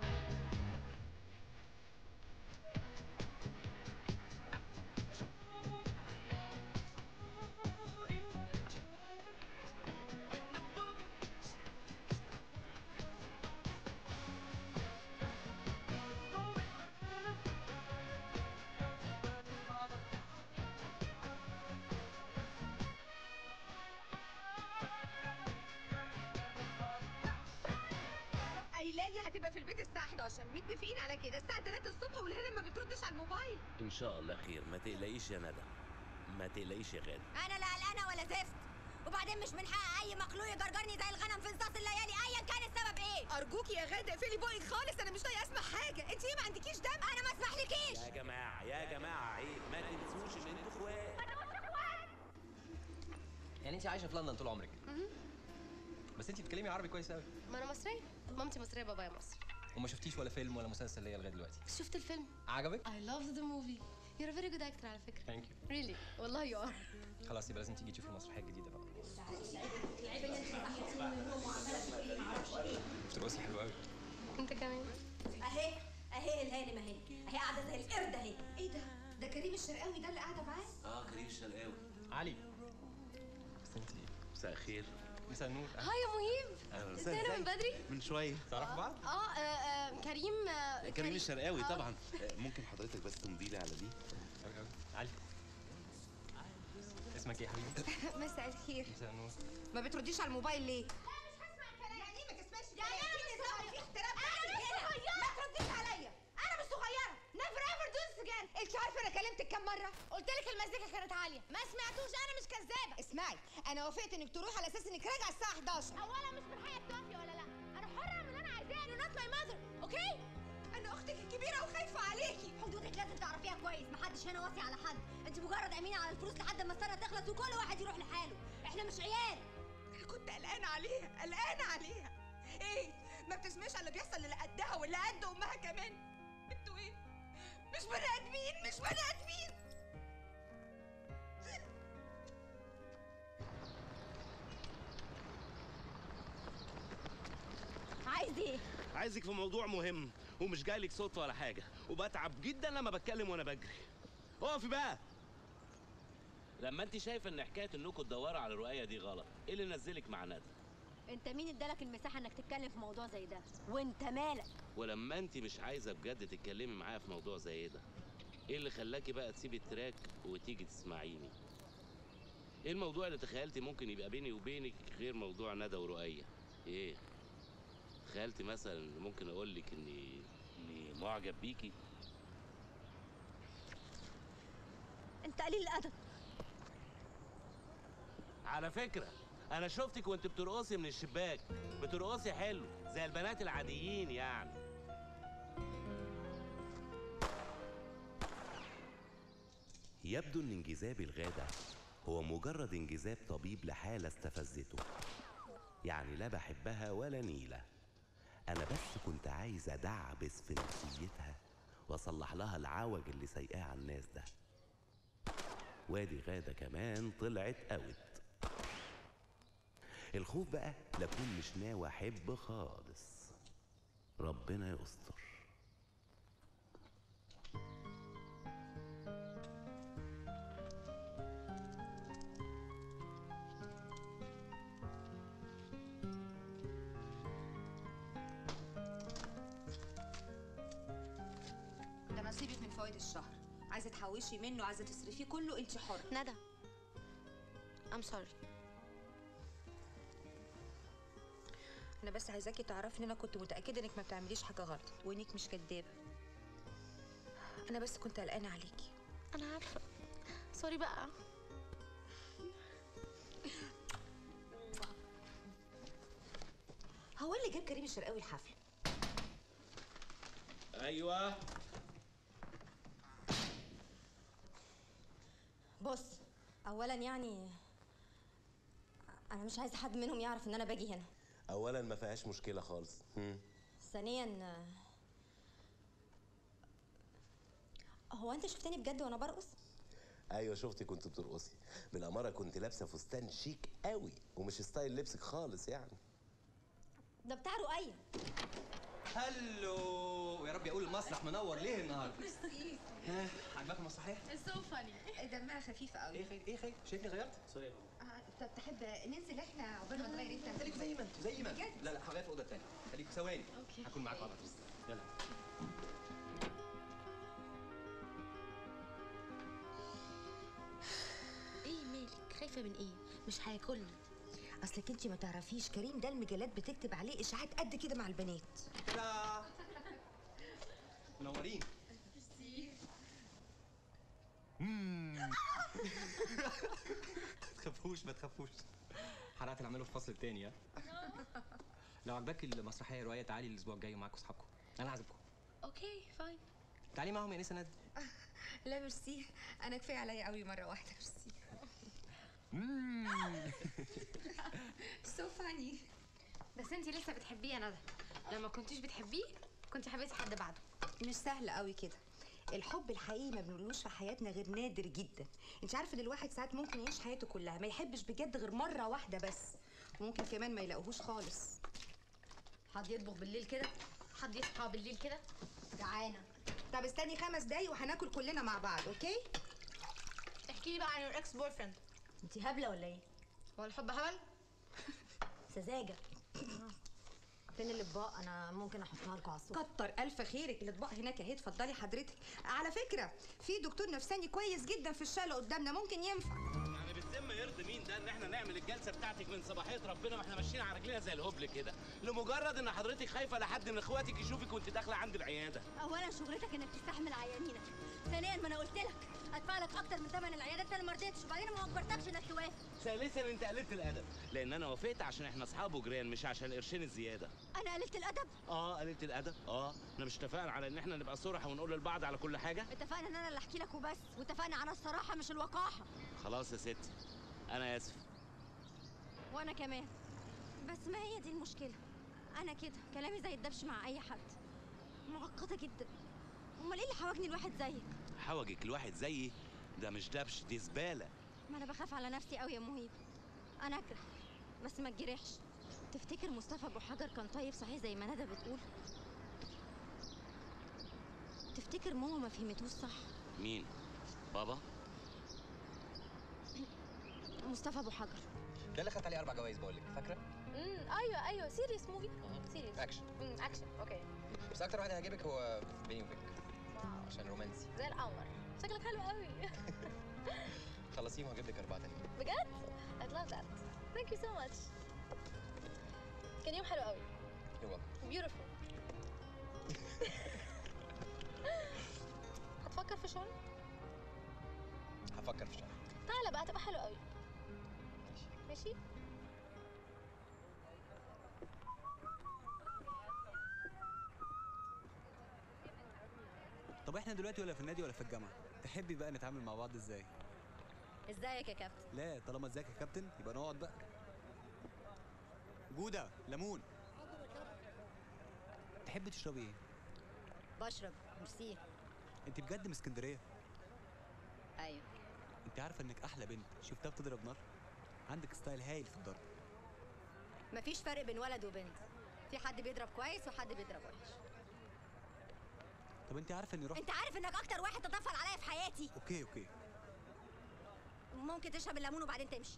قايله لي هتبقى في البيت الساعه 11 متفقين على كده الساعه 3 الصبح والهنا ما بتردش على الموبايل ان شاء الله خير ما تقلقيش يا ندى ما تقلقيش يا غالي انا لا قلقانه ولا زفت وبعدين مش من حق اي مخلوق يجرجرني زي الغنم في انصاص الليالي ايا كان السبب ايه ارجوكي يا غاده اقفلي بوقك خالص انا مش طايقه اسمع حاجه انت ايه ما عندكيش دم انا ما اسمحلكيش يا جماعه يا جماعه عيب ما تنسوش ان انتوا اخوات يعني انت عايشه في لندن طول عمرك بس انت بتتكلمي عربي كويس قوي ما انا مصريه مامتي مصريه بابايا مصري وما شفتيش ولا فيلم ولا مسلسل ليا لغايه دلوقتي شفت الفيلم عجبك I loved the movie You're a very good actor على فكره ثانك يو really والله you are خلاص يبقى لازم تيجي تشوفي المسرحيه الجديده بقى بترقصي حلو قوي انت كمان اهي اهي الهانم اهي اهي قاعده زي القرد اهي ايه ده ده كريم الشرقاوي ده اللي قاعده معاه اه كريم الشرقاوي علي بس انت مساء الخير مساء النور هاي يا مهيب أهلا انت هنا من بدري من شويه تعرفوا بعض اه آه، آه، كريم آه، كريم الشرقاوي آه. طبعا آه، ممكن حضرتك بس تمضي لي على دي قوي قوي علي اسمك ايه يا حبيبي مساء الخير مساء النور ما بترديش على الموبايل ليه يعني ايه ما تسمعش يعني انا مش صغيره في احترام انا مش صغيره ما ترديش عليا انا مش صغيره نيفر ايفر دو ذس اجين انت عارفه انا كلمتك كام مره قلت لك المزيكا كانت عاليه ما سمعتوش انا مش كذابه اسمعي انا وافقت انك تروحي على اساس انك راجعه الساعه 11 اولا مش من حقك توافقي ولا لا انا حره اعمل اللي انا عايزاه انا نوت ماي ماذر اوكي انا اختك الكبيره وخايفه عليكي حدودك لازم تعرفيها كويس محدش هنا واصي على حد انت مجرد امينه على الفلوس لحد ما السنه تخلص وكل واحد يروح لحاله احنا مش عيال انا كنت قلقانه عليها قلقانه عليها ايه ما بتسمعش على اللي بيحصل اللي قدها واللي قد امها كمان انتوا ايه مش بني ادمين مش بني ادمين عايز ايه عايزك في موضوع مهم ومش جاي لك صدفه ولا حاجه وبتعب جدا لما بتكلم وانا بجري اقفي بقى لما انت شايفه ان حكايه انكم تدوروا على الرؤيه دي غلط ايه اللي نزلك مع ندى انت مين ادالك المساحه انك تتكلم في موضوع زي ده وانت مالك ولما انت مش عايزه بجد تتكلمي معايا في موضوع زي ده ايه اللي خلاكي بقى تسيبي التراك وتيجي تسمعيني ايه الموضوع اللي تخيلتي ممكن يبقى بيني وبينك غير موضوع ندى ورؤية ايه تخيلتي مثلا إن ممكن اقول لك اني اني معجب بيكي انت قليل الادب على فكرة أنا شفتك وأنت بترقصي من الشباك بترقصي حلو زي البنات العاديين يعني يبدو ان انجذاب الغادة هو مجرد انجذاب طبيب لحالة استفزته يعني لا بحبها ولا نيلة انا بس كنت عايز ادعبس في نفسيتها واصلح لها العوج اللي سايقاه على الناس ده وادي غادة كمان طلعت اوت الخوف بقى لكون مش ناوي احب خالص ربنا يستر ده نصيبك من فوائد الشهر عايزه تحوشي منه عايزه تصرفيه كله انت حره ندى I'm sorry انا بس عايزاكي تعرفي ان انا كنت متاكده انك ما بتعمليش حاجه غلط وانك مش كدابه انا بس كنت قلقانه عليكي انا عارفه سوري بقى هو اللي جاب كريم الشرقاوي الحفله أيوة بص اولا يعني انا مش عايزه حد منهم يعرف ان انا باجي هنا أولا ما فيهاش مشكلة خالص هم. ثانيا هو انت شفتني بجد وانا برقص أيوة شفتك كنت بترقصي بالأمارة كنت لابسة فستان شيك قوي ومش ستايل لبسك خالص يعني ده بتاع رؤية هلو يا رب اقول المسرح منور ليه النهارده ها عجبك المسرحيه It's so funny دمها خفيف قوي ايه خير ايه خير شايفني غيرت سوري يا ماما طب تحب ننزل احنا عقبال ما تغير انت خليك زي ما انت زي ما انت بجد؟ لا لا هغير في اوضه تانية خليك ثواني أوكي. هكون معاك على طول يلا ايه مالك خايفه من ايه مش هياكلنا اصلك انت ما تعرفيش كريم ده المجلات بتكتب عليه اشاعات قد كده مع البنات لا منورين ما تخافوش ما تخافوش حرقت العمل في الفصل التاني ها لو عجبك المسرحيه روايه تعالي الاسبوع الجاي معاكم اصحابكم انا عازمكم اوكي فاين تعالي معاهم يا نسا ندى لا ميرسي انا كفايه عليا قوي مره واحده ميرسي سو فاني بس انت لسه بتحبيه يا ندى لما كنتيش بتحبيه كنت حبيتي حد بعده مش سهل قوي كده الحب الحقيقي ما بنقولوش في حياتنا غير نادر جدا انت عارفه ان الواحد ساعات ممكن يعيش حياته كلها ما يحبش بجد غير مره واحده بس وممكن كمان ما يلاقوهوش خالص حد يطبخ بالليل كده حد يصحى بالليل كده جعانه طب استني خمس دقايق وهناكل كلنا مع بعض اوكي احكي لي بقى عن الاكس بوي فريند انت هبله ولا ايه هو الحب هبل سذاجه فين الاطباق انا ممكن احطها لكم على السفره كتر الف خيرك الاطباق هناك اهي اتفضلي حضرتك على فكره في دكتور نفساني كويس جدا في الشارع قدامنا ممكن ينفع يعني بالذمة يرضي مين ده ان احنا نعمل الجلسة بتاعتك من صباحية ربنا واحنا ماشيين على رجلينا زي الهبل كده لمجرد ان حضرتك خايفة لحد من اخواتك يشوفك وانت داخلة عند العيادة اولا شغلتك انك تستحمل عيانينك ثانيا ما انا قلت لك ادفع لك اكتر من ثمن العياده انت اللي ما رضيتش وبعدين ما اجبرتكش انك توافق ثالثا انت قللت الادب لان انا وافقت عشان احنا اصحاب وجيران مش عشان القرشين الزيادة انا قللت الادب اه قللت الادب اه احنا مش اتفقنا على ان احنا نبقى صرحة ونقول لبعض على كل حاجة اتفقنا ان انا اللي احكي لك وبس واتفقنا على الصراحه مش الوقاحه خلاص يا ستي انا اسف وانا كمان بس ما هي دي المشكله انا كده كلامي زي الدبش مع اي حد معقده جدا امال ايه اللي حواجني الواحد زيك حوجك الواحد زيي ده مش دبش دي زباله ما انا بخاف على نفسي قوي يا مهيب انا اكره بس ما تجرحش تفتكر مصطفى ابو حجر كان طيب صحيح زي ما ندى بتقول تفتكر ماما ما فهمتوش صح مين بابا مصطفى ابو حجر ده اللي خدت عليه اربع جوائز بقول لك فاكره امم ايوه ايوه سيريس موفي سيريس اكشن امم اكشن اوكي بس اكتر واحد هيعجبك هو بيني وبينك عشان رومانسي زي القمر شكلك حلو قوي خلصيهم وهجيب لك اربعه تانيين بجد I'd love that thank you so much كان يوم حلو قوي يو beautiful هتفكر في شغل هفكر في شغل تعالى بقى هتبقى حلو قوي ماشي طب احنا دلوقتي ولا في النادي ولا في الجامعه تحبي بقى نتعامل مع بعض ازاي ازيك يا كابتن لا طالما ازيك يا كابتن يبقى نقعد بقى جوده ليمون تحبي تشربي ايه بشرب ميرسي انت بجد من اسكندريه ايوه انت عارفه انك احلى بنت شفتها بتضرب نار عندك ستايل هايل في الضرب مفيش فرق بين ولد وبنت في حد بيضرب كويس وحد بيضرب وحش طب انت عارفه اني رحت انت عارف انك اكتر واحد تطفل عليا في حياتي اوكي اوكي ممكن تشرب الليمون وبعدين تمشي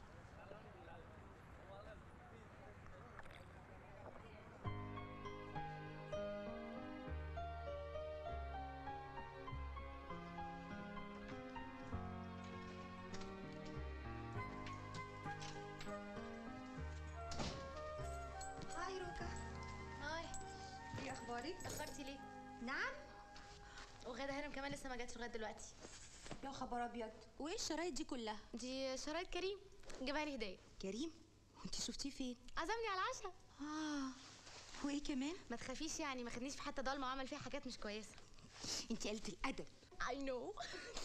هاي روكا هاي ايه اخبارك اتاخرتي ليه نعم وغاده هانم كمان لسه ما جاتش لغايه دلوقتي يا خبر ابيض وايه الشرايط دي كلها دي شرايط كريم جابها لي هديه كريم وانت شفتيه فين عزمني على العشاء اه وايه كمان ما تخافيش يعني ما خدنيش في حته ضلمه وعمل فيها حاجات مش كويسه انت قلت الادب I know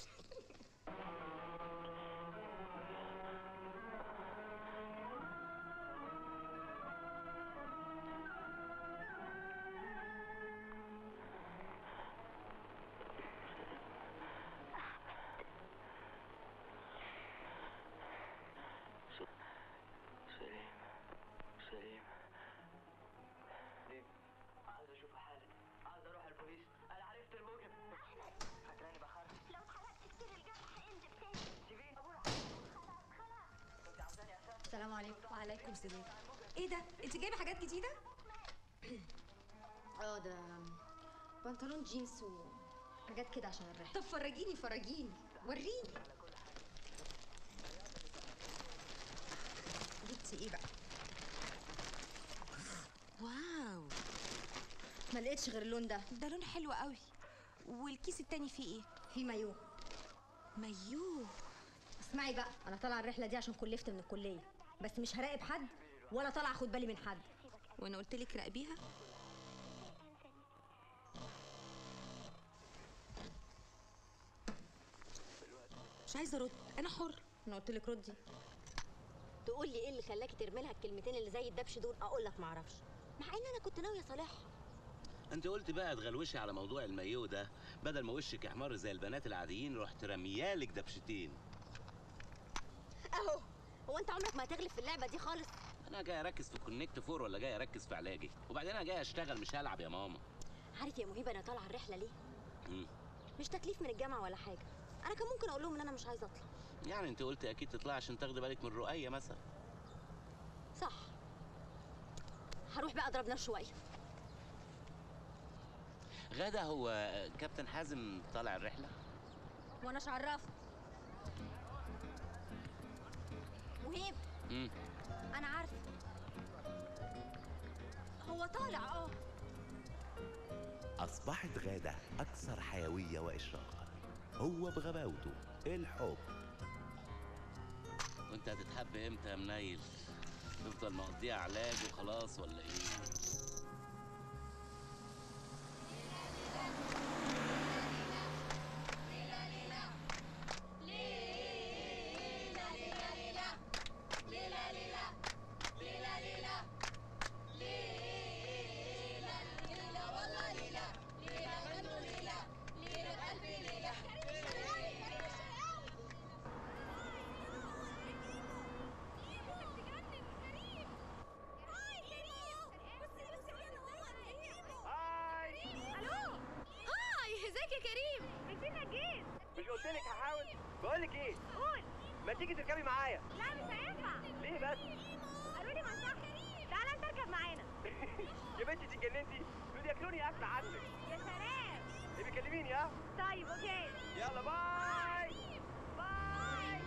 سليم سليم سليم عاوز اشوف حالك عاوز اروح البوليس انا عرفت الموجب هتلاقيني بخرج لو اتحرقت كتير الجرح انزل تاني سيبيني ابويا كنت عاوزاني اسافر السلام عليكم وعليكم السلام ايه ده انت جايبه حاجات جديده اه ده بنطلون جينز وحاجات كده عشان الرحله طب فرجيني فرجيني وريني جبتي ايه بقى واو ما لقيتش غير اللون ده ده لون حلو قوي والكيس التاني فيه ايه في مايو مايو اسمعي بقى انا طالعه الرحله دي عشان كلفت من الكليه بس مش هراقب حد ولا طالعه اخد بالي من حد وانا قلت لك راقبيها مش عايزه ارد انا حر انا قلت لك ردي تقول لي ايه اللي خلاكي ترمي لها الكلمتين اللي زي الدبش دول اقول لك معرفش مع ان انا كنت ناويه صالحها انت قلت بقى تغلوشي على موضوع المايو ده بدل ما وشك يحمر زي البنات العاديين رحت رميالك دبشتين اهو هو انت عمرك ما هتغلب في اللعبه دي خالص انا جاي اركز في الكونكت فور ولا جاي اركز في علاجي وبعدين انا جاي اشتغل مش هلعب يا ماما عارف يا مهيبه انا طالعه الرحله ليه مم. مش تكليف من الجامعه ولا حاجه انا كان ممكن اقول لهم ان انا مش عايزه اطلع يعني انت قلت اكيد تطلع عشان تاخدي بالك من رؤية مثلا صح هروح بقى اضرب نار شويه غدا هو كابتن حازم طالع الرحلة وانا عرفت مهيب مم. انا عارفه هو طالع اه أصبحت غادة أكثر حيوية وإشراقا هو بغباوته الحب وانت هتتحب امتى يا منيل تفضل مقضيها علاج وخلاص ولا ايه يا كريم نسينا جيت مش قلت لك هحاول بقول لك ايه قول ما تيجي تركبي معايا لا مش هينفع ليه بس قالوا لي منصح تعالى انت اركب معانا يا بنتي انت اتجننتي دول ياكلوني اكل عنك يا سلام اللي بيكلميني ها طيب اوكي يلا باي باي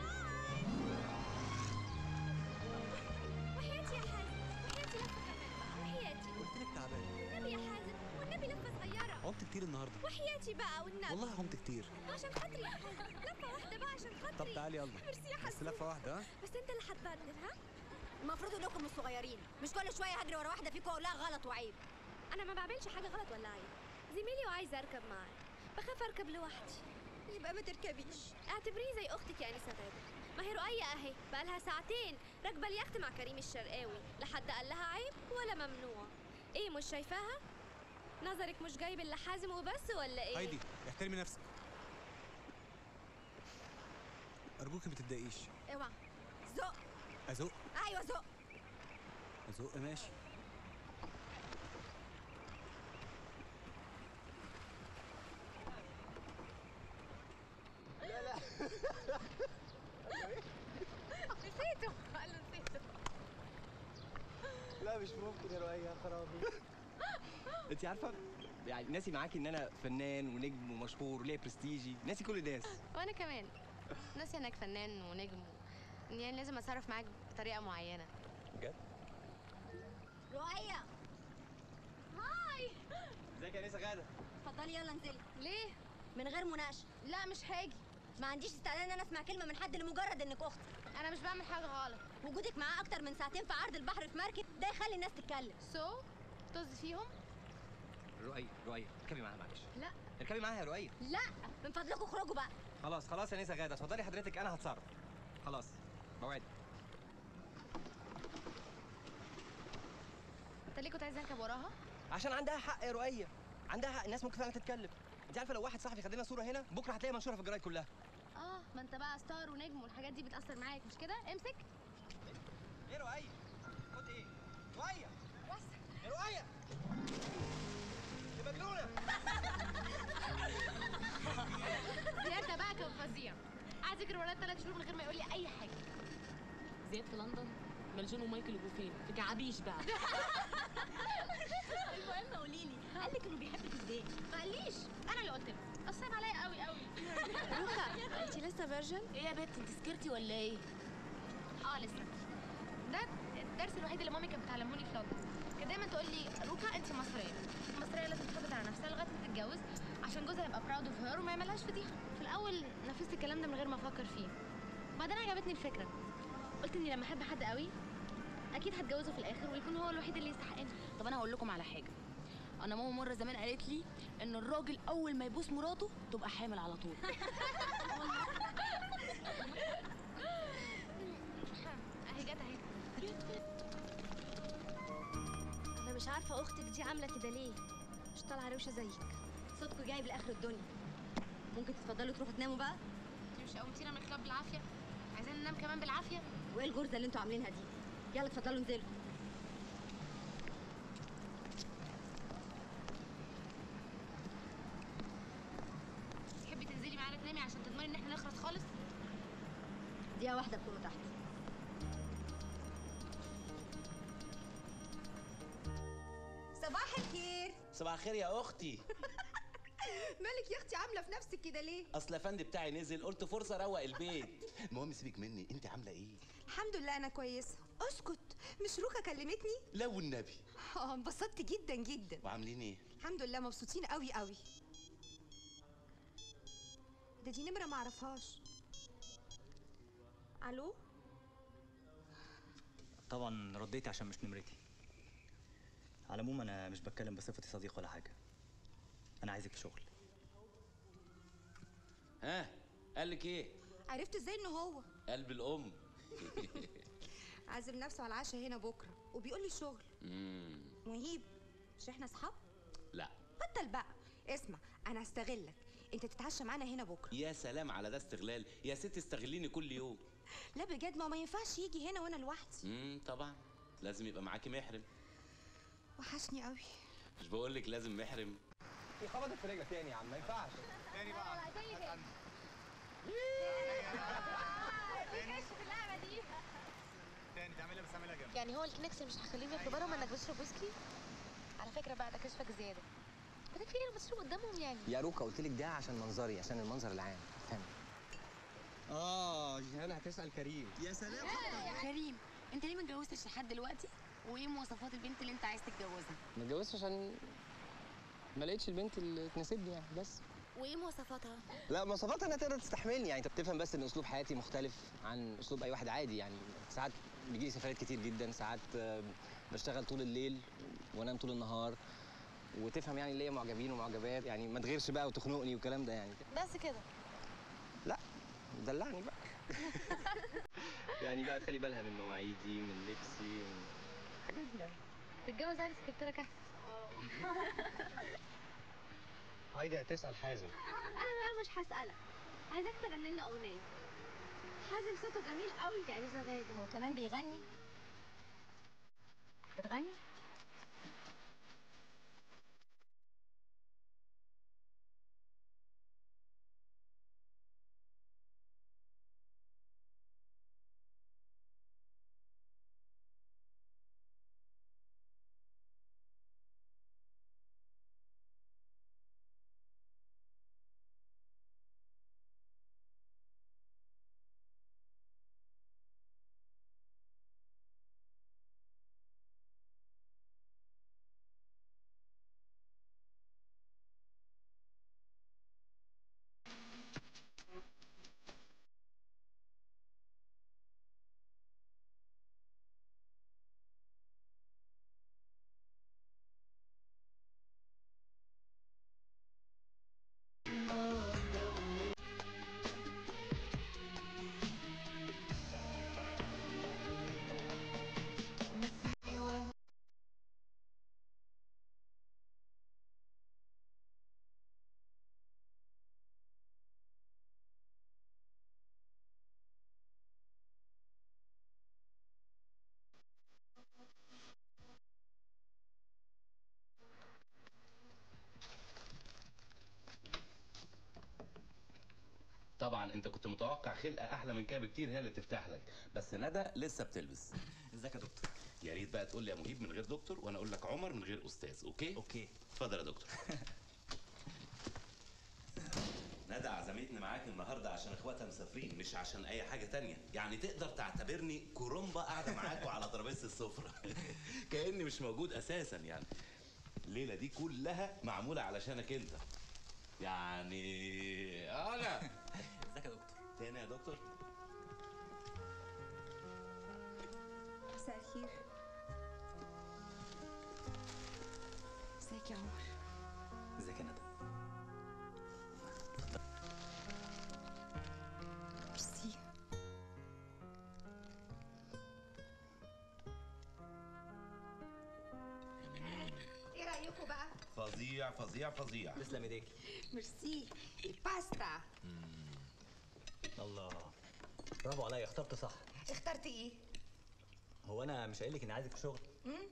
وحياتي يا حازم وحياتي لفه كمان بقى وحياتي قلت لك تعبان والنبي يا حازم والنبي لفه صغيره عمت كتير النهارده وحياتي بقى والنبي والله عمت كتير عشان خاطري يا حازم لفه واحده بقى عشان خاطري طب تعالي يلا ميرسي يا بس حازم لفه واحده ها بس انت اللي هتبدل ها المفروض انكم الصغيرين مش كل شويه هجري ورا واحده فيكم اقول لها غلط وعيب انا ما بعملش حاجه غلط ولا عيب زميلي وعايزه اركب معاه بخاف اركب لوحدي يبقى ما تركبيش اعتبريه زي اختك يا انسه غاده ما هي رؤية اهي بقالها ساعتين راكبه اليخت مع كريم الشرقاوي لا حد قال لها عيب ولا ممنوع ايه مش شايفاها نظرك مش جايب الا حازم وبس ولا ايه هايدي احترمي نفسك ارجوك ما تتضايقيش اوعى زق ازق ايوه زق ازق ماشي لا لا نسيته قال نسيته لا مش ممكن يا رؤية يا خرابي انت عارفه يعني ناسي معاكي ان انا فنان ونجم ومشهور وليا برستيجي ناسي كل الناس وانا كمان ناسي انك فنان ونجم يعني لازم اتصرف معاك بطريقه معينه بجد رؤية هاي ازيك يا نسا غاده اتفضلي يلا انزلي ليه من غير مناقشه لا مش هاجي ما عنديش استعداد ان انا اسمع كلمه من حد لمجرد انك اختي انا مش بعمل حاجه غلط وجودك معاه اكتر من ساعتين في عرض البحر في مركب ده يخلي الناس تتكلم سو طز فيهم رؤية رؤية اركبي معاها معلش لا اركبي معاها يا رؤية لا من فضلكم اخرجوا بقى خلاص خلاص يا نسا غاده اتفضلي حضرتك انا هتصرف خلاص موعد انت ليه كنت عايز اركب وراها عشان عندها حق يا رؤية عندها حق الناس ممكن فعلا تتكلم انت عارفه لو واحد صاحبي خد لنا صوره هنا بكره هتلاقيها منشوره في الجرايد كلها اه ما انت بقى ستار ونجم والحاجات دي بتاثر معاك مش كده امسك ايه رؤية خد ايه رؤية يا رؤية يا مجنونة زياد ده بقى كان فظيع قعد يجري ورايا ثلاث شهور من غير ما يقول لي اي حاجه زياد في لندن ملجون ومايكل يبقوا فين؟ في كعابيش بقى المهم قولي لي قال لك انه بيحبك ازاي ما قاليش انا اللي قلت له بس صعب عليا قوي قوي روكا انت لسه فيرجن؟ ايه يا بت انت سكرتي ولا ايه؟ اه لسه ده الدرس الوحيد اللي مامي كانت بتعلمه لي في لندن كانت دايما تقول لي روكا انت مصريه المصريه لازم تحافظ على نفسها لغايه ما تتجوز عشان جوزها يبقى براود اوف هير وما يعملهاش فضيحه في الاول نفذت الكلام ده من غير ما افكر فيه بعدين عجبتني الفكره قلت اني لما احب حد قوي اكيد هتجوزه في الاخر ويكون هو الوحيد اللي يستحقني طب انا هقول لكم على حاجه انا ماما مره زمان قالت لي ان الراجل اول ما يبوس مراته تبقى حامل على طول اهي جت اهي انا مش عارفه اختك دي عامله كده ليه مش طالعه روشه زيك صوتكوا جايب لاخر الدنيا ممكن تتفضلوا تروحوا تناموا بقى انت مش قومتينا من الكلاب بالعافيه عايزين ننام كمان بالعافيه وايه الجرزه اللي انتوا عاملينها دي يلا اتفضلوا انزلوا تحبي تنزلي معانا تنامي عشان تضمني ان احنا نخرج خالص دقيقه واحده تكونوا تحت صباح الخير صباح الخير يا اختي مالك يا اختي عامله في نفسك كده ليه اصل افندي بتاعي نزل قلت فرصه اروق البيت المهم سيبك مني انت عامله ايه الحمد لله انا كويسه اسكت مش روكا كلمتني لا والنبي اه انبسطت جدا جدا وعاملين ايه الحمد لله مبسوطين قوي قوي ده دي نمره معرفهاش الو طبعا رديتي عشان مش نمرتي على العموم انا مش بتكلم بصفتي صديق ولا حاجه انا عايزك في شغل ها قال لك ايه عرفت ازاي ان هو قلب الام عازم نفسه على العشاء هنا بكره وبيقول لي شغل مم. مهيب مش احنا اصحاب لا بطل بقى اسمع انا هستغلك انت تتعشى معانا هنا بكره يا سلام على ده استغلال يا ست استغليني كل يوم لا بجد ما ما ينفعش يجي هنا وانا لوحدي امم طبعا لازم يبقى معاكي محرم وحشني قوي مش بقول لك لازم محرم دي خبطت في رجلك تاني يا عم ما ينفعش تاني بقى تاني تاني في اللعبه دي تاني تعملها بس اعملها جنب يعني هو الكنكس مش هخليهم ياخدوا بالهم انك بتشرب ويسكي على فكره بقى ده كشفك زياده بدك في ايه بتشرب قدامهم يعني يا روكا قلت لك ده عشان منظري عشان المنظر العام فاهم اه جيهان هتسال كريم يا سلام كريم انت ليه ما اتجوزتش لحد دلوقتي وايه مواصفات البنت اللي انت عايز تتجوزها ما اتجوزتش عشان ما لقيتش البنت اللي تناسبني يعني بس وايه مواصفاتها لا مواصفاتها انها تقدر تستحملني يعني انت بتفهم بس ان اسلوب حياتي مختلف عن اسلوب اي واحد عادي يعني ساعات بيجي لي سفريات كتير جدا ساعات آه، بشتغل طول الليل وانام طول النهار وتفهم يعني ليا معجبين ومعجبات يعني ما تغيرش بقى وتخنقني والكلام ده يعني بس كده لا دلعني بقى يعني بقى تخلي بالها من مواعيدي من لبسي من الحاجات دي يعني تتجوز عايز سكرتيرة كده هايدي هتسال حازم انا بقى مش هسألك عايزاك تغني لنا اغنية حازم صوته جميل قوي يعني زمان هو كمان بيغني بتغني طبعا انت كنت متوقع خلقه احلى من كده بكتير هي اللي تفتح لك بس ندى لسه بتلبس ازيك يا دكتور يا ريت بقى تقول لي يا مهيب من غير دكتور وانا اقول لك عمر من غير استاذ اوكي اوكي اتفضل يا دكتور ندى عزمتني معاك النهارده عشان اخواتها مسافرين مش عشان اي حاجه تانية يعني تقدر تعتبرني كرومبا قاعده معاكوا على ترابيزه السفره كاني مش موجود اساسا يعني الليله دي كلها معموله علشانك انت يعني انا ازيك يا دكتور تاني يا دكتور مساء الخير ازيك يا عمر ازيك يا ندى ميرسي ايه رايكم بقى فظيع فظيع فظيع تسلم ايديك ميرسي الباستا الله برافو عليا اخترت صح اخترت ايه هو انا مش قايل لك اني عايزك في شغل مم؟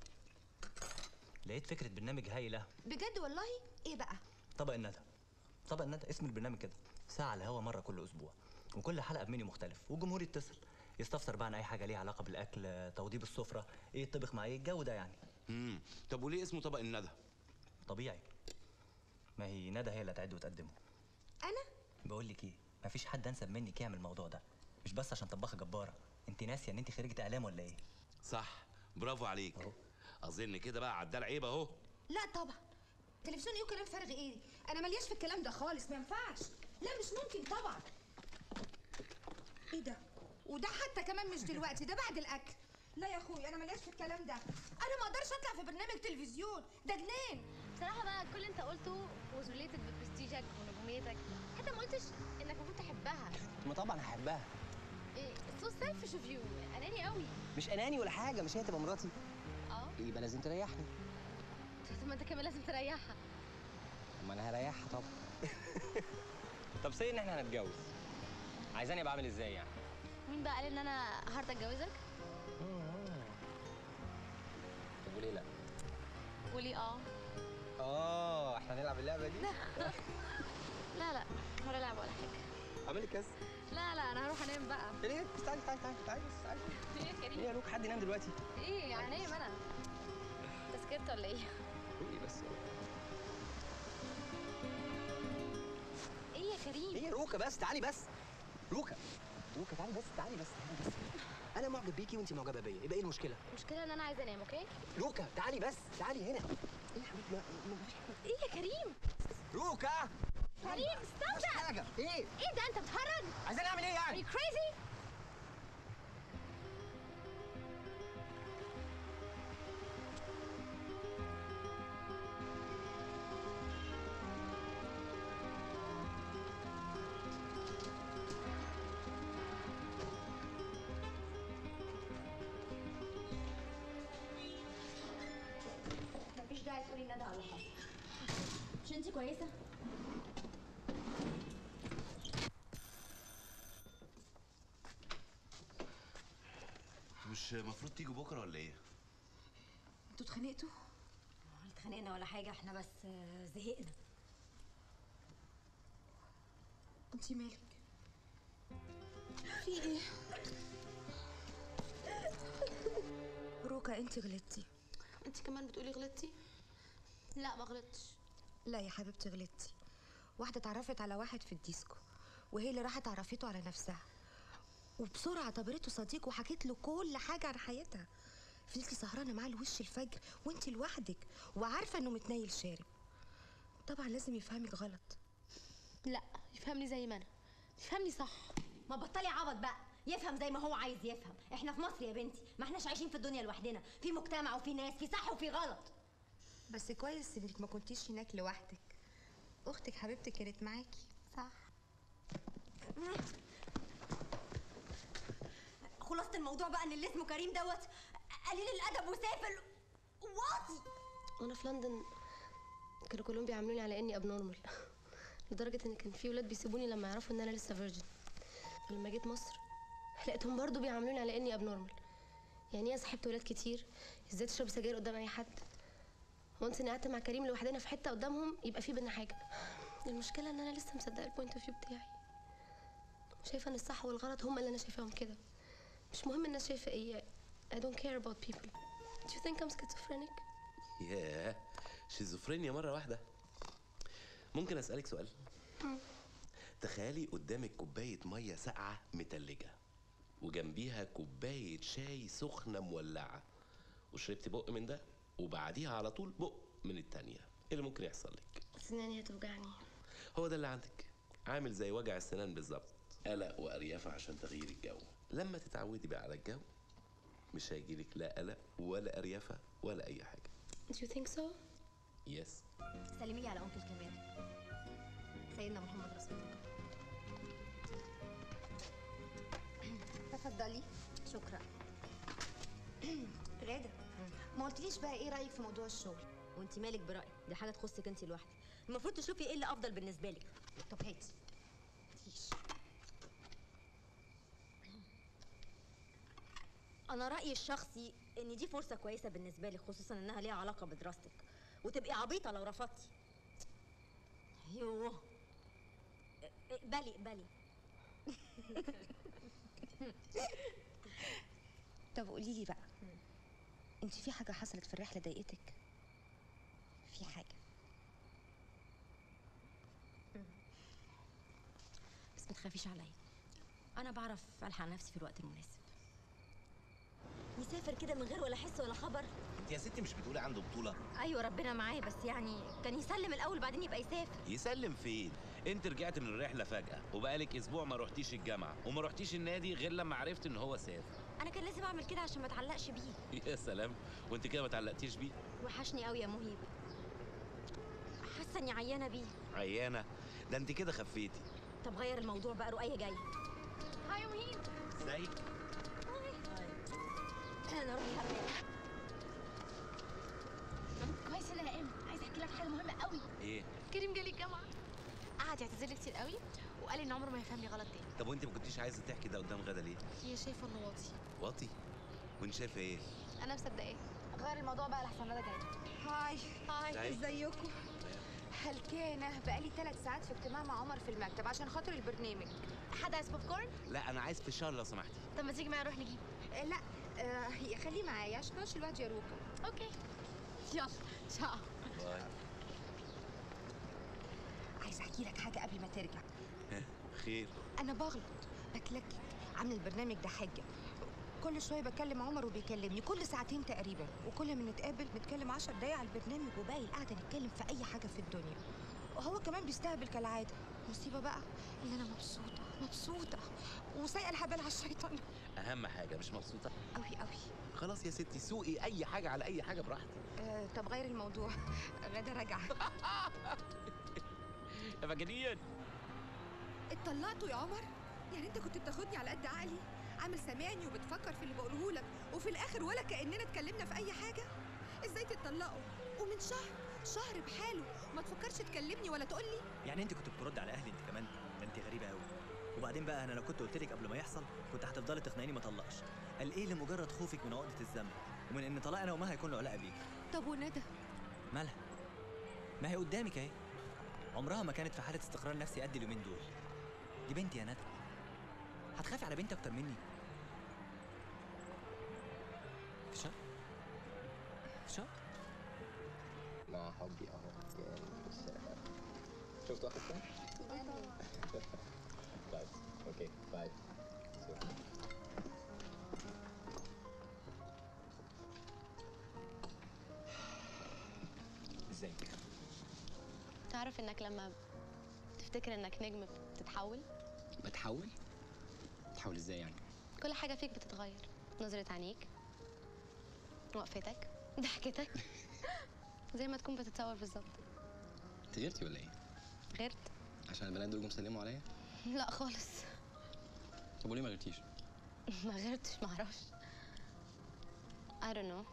لقيت فكره برنامج هايله بجد والله ايه بقى طبق الندى طبق الندى اسم البرنامج كده ساعه على الهوا مره كل اسبوع وكل حلقه بمنيو مختلف والجمهور يتصل يستفسر بقى عن اي حاجه ليها علاقه بالاكل توضيب السفره ايه يطبخ مع ايه الجو ده يعني امم طب وليه اسمه طبق الندى طبيعي ما هي ندى هي اللي هتعد وتقدمه انا بقول لك ايه مفيش حد انسب منك يعمل الموضوع ده مش بس عشان طباخه جباره انت ناسيه ان انت خريجه اعلام ولا ايه صح برافو عليك اظن كده بقى عدال عيب اهو لا طبعا تلفزيون ايه وكلام فارغ ايه انا ملياش في الكلام ده خالص ما ينفعش لا مش ممكن طبعا ايه ده وده حتى كمان مش دلوقتي ده بعد الاكل لا يا اخوي انا ملياش في الكلام ده انا ما اقدرش اطلع في برنامج تلفزيون ده جنان بصراحة بقى كل اللي انت قلته was related ببرستيجك ونجوميتك حتى ما قلتش انك المفروض تحبها ما طبعا هحبها ايه so selfish of you اناني قوي مش اناني ولا حاجه مش هي تبقى مراتي اه يبقى لازم تريحني طب ما انت كمان لازم تريحها ما انا هريحها طبعا طب سي ان احنا هنتجوز عايزاني ابقى عامل ازاي يعني مين بقى قال ان انا هرضى اتجوزك طب وليه لا قولي اه اه احنا هنلعب نلعب اللعبه دي لا لا ولا لعب ولا حاجه اعملي كاس لا لا انا هروح انام بقى ليه تعالي تعالي تعالي تعالي بس تعالي ايه يا ليه كريم يا روك حد ينام دلوقتي ايه يعني ايه انا انت سكرت ولا ايه روقي بس ايه يا كريم ايه يا روكا بس تعالي بس روكا روكا تعالي بس تعالي بس تعالي بس انا معجب بيكي وانت معجبه بيا يبقى ايه المشكله المشكله ان انا عايزه انام اوكي روكا تعالي بس تعالي هنا ايه يا حبيبي ما- ما فيش حاجه ايه يا كريم روكا كريم مفيش استنى حاجه ايه ايه ده انت بتهرج عايزين نعمل ايه يعني Are you crazy مفيش داعي تقولي ندى ولا حاجه مش انت كويسه مش المفروض تيجوا بكره ولا ايه؟ انتوا اتخانقتوا ولا اتخانقنا ولا حاجه احنا بس آه، زهقنا انتي مالك في ايه روكا انتي غلطتي انت كمان بتقولي غلطتي لا ما غلطتش لا يا حبيبتي غلطتي واحدة اتعرفت على واحد في الديسكو وهي اللي راحت عرفته على نفسها وبسرعة اعتبرته صديق وحكيت له كل حاجة عن حياتها فضلتي سهرانة معاه لوش الفجر وانتي لوحدك وعارفة انه متنيل شارب طبعا لازم يفهمك غلط لا يفهمني زي ما انا يفهمني صح ما بطلي عبط بقى يفهم زي ما هو عايز يفهم احنا في مصر يا بنتي ما احناش عايشين في الدنيا لوحدنا في مجتمع وفي ناس في صح وفي غلط بس كويس انك ما كنتيش هناك لوحدك اختك حبيبتك كانت معاكي صح خلاصة الموضوع بقى ان اللي اسمه كريم دوت قليل الادب وسافل واطي وانا في لندن كانوا كلهم بيعاملوني على اني اب نورمال لدرجه ان كان في ولاد بيسيبوني لما يعرفوا ان انا لسه فيرجن ولما جيت مصر لقيتهم برضو بيعاملوني على اني اب نورمال يعني ايه صاحبت ولاد كتير ازاي تشرب سجاير قدام اي حد وانس اني قعدت مع كريم لوحدنا في حته قدامهم يبقى في بينا حاجه المشكله ان انا لسه مصدقه البوينت اوف فيو بتاعي شايفه ان الصح والغلط هما اللي انا شايفاهم كده مش مهم الناس شايفه ايه I don't care about people Do you think I'm schizophrenic? ياه شيزوفرينيا مره واحده ممكن اسالك سؤال تخيلي قدامك كوبايه ميه ساقعه متلجه وجنبيها كوبايه شاي سخنه مولعه وشربتي بق من ده وبعديها على طول بق من التانية ايه اللي ممكن يحصل لك سناني هتوجعني هو ده اللي عندك عامل زي وجع السنان بالظبط قلق واريافه عشان تغيير الجو لما تتعودي بقى على الجو مش هيجيلك لا قلق ولا اريافه ولا اي حاجه Do you think so? يس سلمي لي على انكل كمال سيدنا محمد رسول الله تفضلي شكرا غادة ما قلتليش بقى ايه رايك في موضوع الشغل وانت مالك برايك دي حاجه تخصك انت لوحدك المفروض تشوفي ايه اللي افضل بالنسبه لك طب هاتي مفيش انا رايي الشخصي ان دي فرصه كويسه بالنسبه لك خصوصا انها ليها علاقه بدراستك وتبقي عبيطه لو رفضتي يوه اقبلي اقبلي طب قولي لي بقى انت في حاجه حصلت في الرحله ضايقتك في حاجه بس ما تخافيش عليا انا بعرف الحق نفسي في الوقت المناسب يسافر كده من غير ولا حس ولا خبر انت يا ستي مش بتقولي عنده بطوله ايوه ربنا معاه بس يعني كان يسلم الاول بعدين يبقى يسافر يسلم فين انت رجعت من الرحله فجاه وبقالك اسبوع ما رحتيش الجامعه وما رحتيش النادي غير لما عرفت ان هو سافر انا كان لازم اعمل كده عشان ما اتعلقش بيه يا سلام وانت كده ما تعلقتيش بيه وحشني قوي يا مهيب حاسه اني عيانه بيه عيانه ده انت كده خفيتي طب غير الموضوع بقى رؤية جايه هاي يا مهيب ازيك انا روحي هرجع كويس انا يا ام عايز احكي لك حاجه مهمه قوي ايه كريم جالي الجامعه قعد يعتذر لي كتير قوي وقال لي ان عمره ما يفهمني غلط تاني طب وانت ما كنتيش عايزه تحكي ده قدام غدا ليه هي شايفه انه واطي واطي وانت شايفه ايه انا مصدقاه غير الموضوع بقى لحسن ندى جاي هاي هاي. ازيكم هلكانه بقالي ثلاث ساعات في اجتماع مع عمر في المكتب عشان خاطر البرنامج حد عايز بوب كورن لا انا عايز فشار لو سمحتي طب ما تيجي معايا نروح نجيب آه، لا آه، خليه معايا عشان كانش الوقت يا روكا اوكي يلا تشاو باي عايز احكي لك حاجه قبل ما ترجع خير انا بغلط بتلكك عامل البرنامج ده حجه كل شويه بكلم عمر وبيكلمني كل ساعتين تقريبا وكل ما نتقابل نتكلم عشر دقايق على البرنامج وباقي القعده نتكلم في اي حاجه في الدنيا وهو كمان بيستهبل كالعاده مصيبه بقى ان انا مبسوطه مبسوطه وسايقه الهبل على الشيطان اهم حاجه مش مبسوطه قوي قوي خلاص يا ستي سوقي اي حاجه على اي حاجه براحتك آه طب غير الموضوع غدا راجعه يا مجانين اتطلقتوا يا عمر يعني انت كنت بتاخدني على قد عقلي عامل سامعني وبتفكر في اللي بقوله لك وفي الاخر ولا كاننا اتكلمنا في اي حاجه ازاي تتطلقوا ومن شهر شهر بحاله ما تفكرش تكلمني ولا تقول لي يعني انت كنت بترد على اهلي انت كمان ده انت غريبه قوي وبعدين بقى انا لو كنت قلت لك قبل ما يحصل كنت هتفضلي تقنعيني ما اطلقش قال ايه لمجرد خوفك من عقده الذنب ومن ان طلاق انا وما هيكون له علاقه بيك طب وندى مالها ما هي قدامك اهي عمرها ما كانت في حاله استقرار نفسي قد اليومين دول دي بنتي يا ندى هتخافي على بنتي اكتر مني فشار فشار مع حبي اهو كان في الشارع شفت واحد تاني؟ طيب اوكي باي ازيك تعرف انك لما تفتكر انك نجم بتتحول بتحول؟ بتحول ازاي يعني؟ كل حاجه فيك بتتغير نظره عينيك وقفتك ضحكتك زي ما تكون بتتصور بالظبط انت غيرتي ولا ايه؟ غيرت عشان البنات دول جم سلموا عليا؟ لا خالص طب وليه ما غيرتيش؟ ما غيرتش ما اعرفش I don't know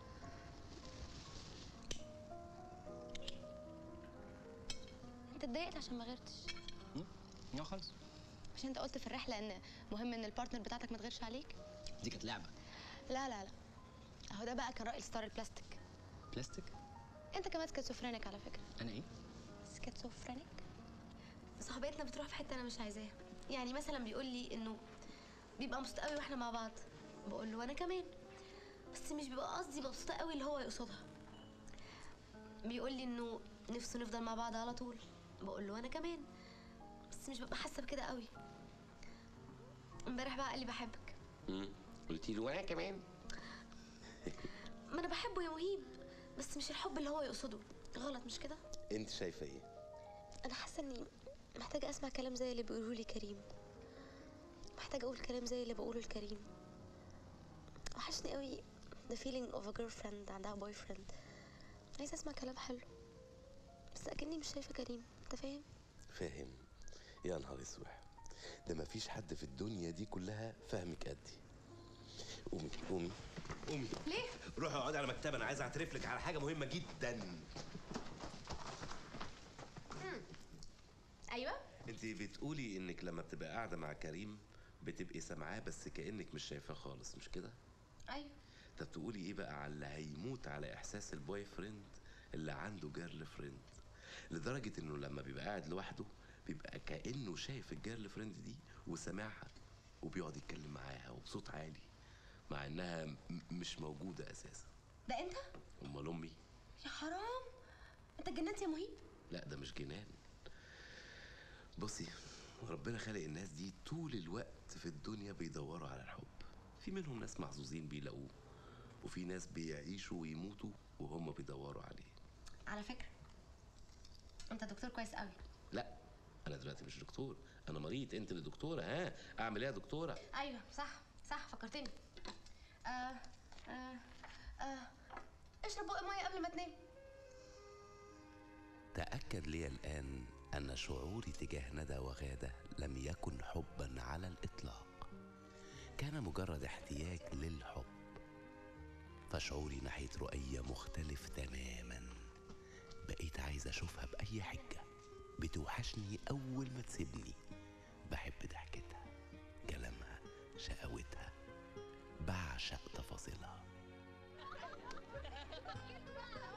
انت اتضايقت عشان ما غيرتش لا خالص مش انت قلت في الرحله ان مهم ان البارتنر بتاعتك ما تغيرش عليك دي كانت لعبه لا لا لا اهو ده بقى كان راي ستار البلاستيك بلاستيك انت كمان سكيزوفرينيك على فكره انا ايه؟ سكيزوفرينيك صاحبتنا بتروح في حته انا مش عايزاها يعني مثلا بيقول لي انه بيبقى مبسوط قوي واحنا مع بعض بقول له وانا كمان بس مش بيبقى قصدي مبسوطه قوي اللي هو يقصدها بيقول لي انه نفسه نفضل مع بعض على طول بقول له وانا كمان بس مش ببقى حاسه بكده قوي امبارح بقى قال لي بحبك امم قلتي له وانا كمان ما انا بحبه يا مهيب بس مش الحب اللي هو يقصده غلط مش كده انت شايفه ايه انا حاسه اني محتاجه اسمع كلام زي اللي بيقوله لي كريم محتاجه اقول كلام زي اللي بقوله لكريم وحشني قوي the feeling of a girlfriend عندها boyfriend عايزه اسمع كلام حلو بس اكني مش شايفه كريم انت فاهم فاهم يا نهار اسوح ده مفيش حد في الدنيا دي كلها فاهمك قدي قومي قومي قومي ليه روحي اقعدي على مكتب انا عايز اعترف لك على حاجه مهمه جدا ايوه انت بتقولي انك لما بتبقى قاعده مع كريم بتبقي سامعاه بس كانك مش شايفاه خالص مش كده ايوه طب تقولي ايه بقى على اللي هيموت على احساس البوي فريند اللي عنده جيرل فريند لدرجه انه لما بيبقى قاعد لوحده بيبقى كانه شايف الجيرل فريند دي وسامعها وبيقعد يتكلم معاها وبصوت عالي مع انها م- مش موجوده اساسا ده انت امال امي يا حرام انت اتجننت يا مهيب لا ده مش جنان بصي ربنا خلق الناس دي طول الوقت في الدنيا بيدوروا على الحب في منهم ناس محظوظين بيلاقوه وفي ناس بيعيشوا ويموتوا وهم بيدوروا عليه على فكره انت دكتور كويس قوي لا انا دلوقتي مش دكتور انا مريض انت اللي دكتوره ها اعمل ايه يا دكتوره ايوه صح صح فكرتني آه آه آه اشرب بق ميه قبل ما تنام تأكد لي الآن أن شعوري تجاه ندى وغادة لم يكن حبا على الإطلاق كان مجرد احتياج للحب فشعوري ناحية رؤية مختلف تماما بقيت عايز أشوفها بأي حجة بتوحشني أول ما تسيبني بحب ضحكتها كلامها شقاوتها بعشق تفاصيلها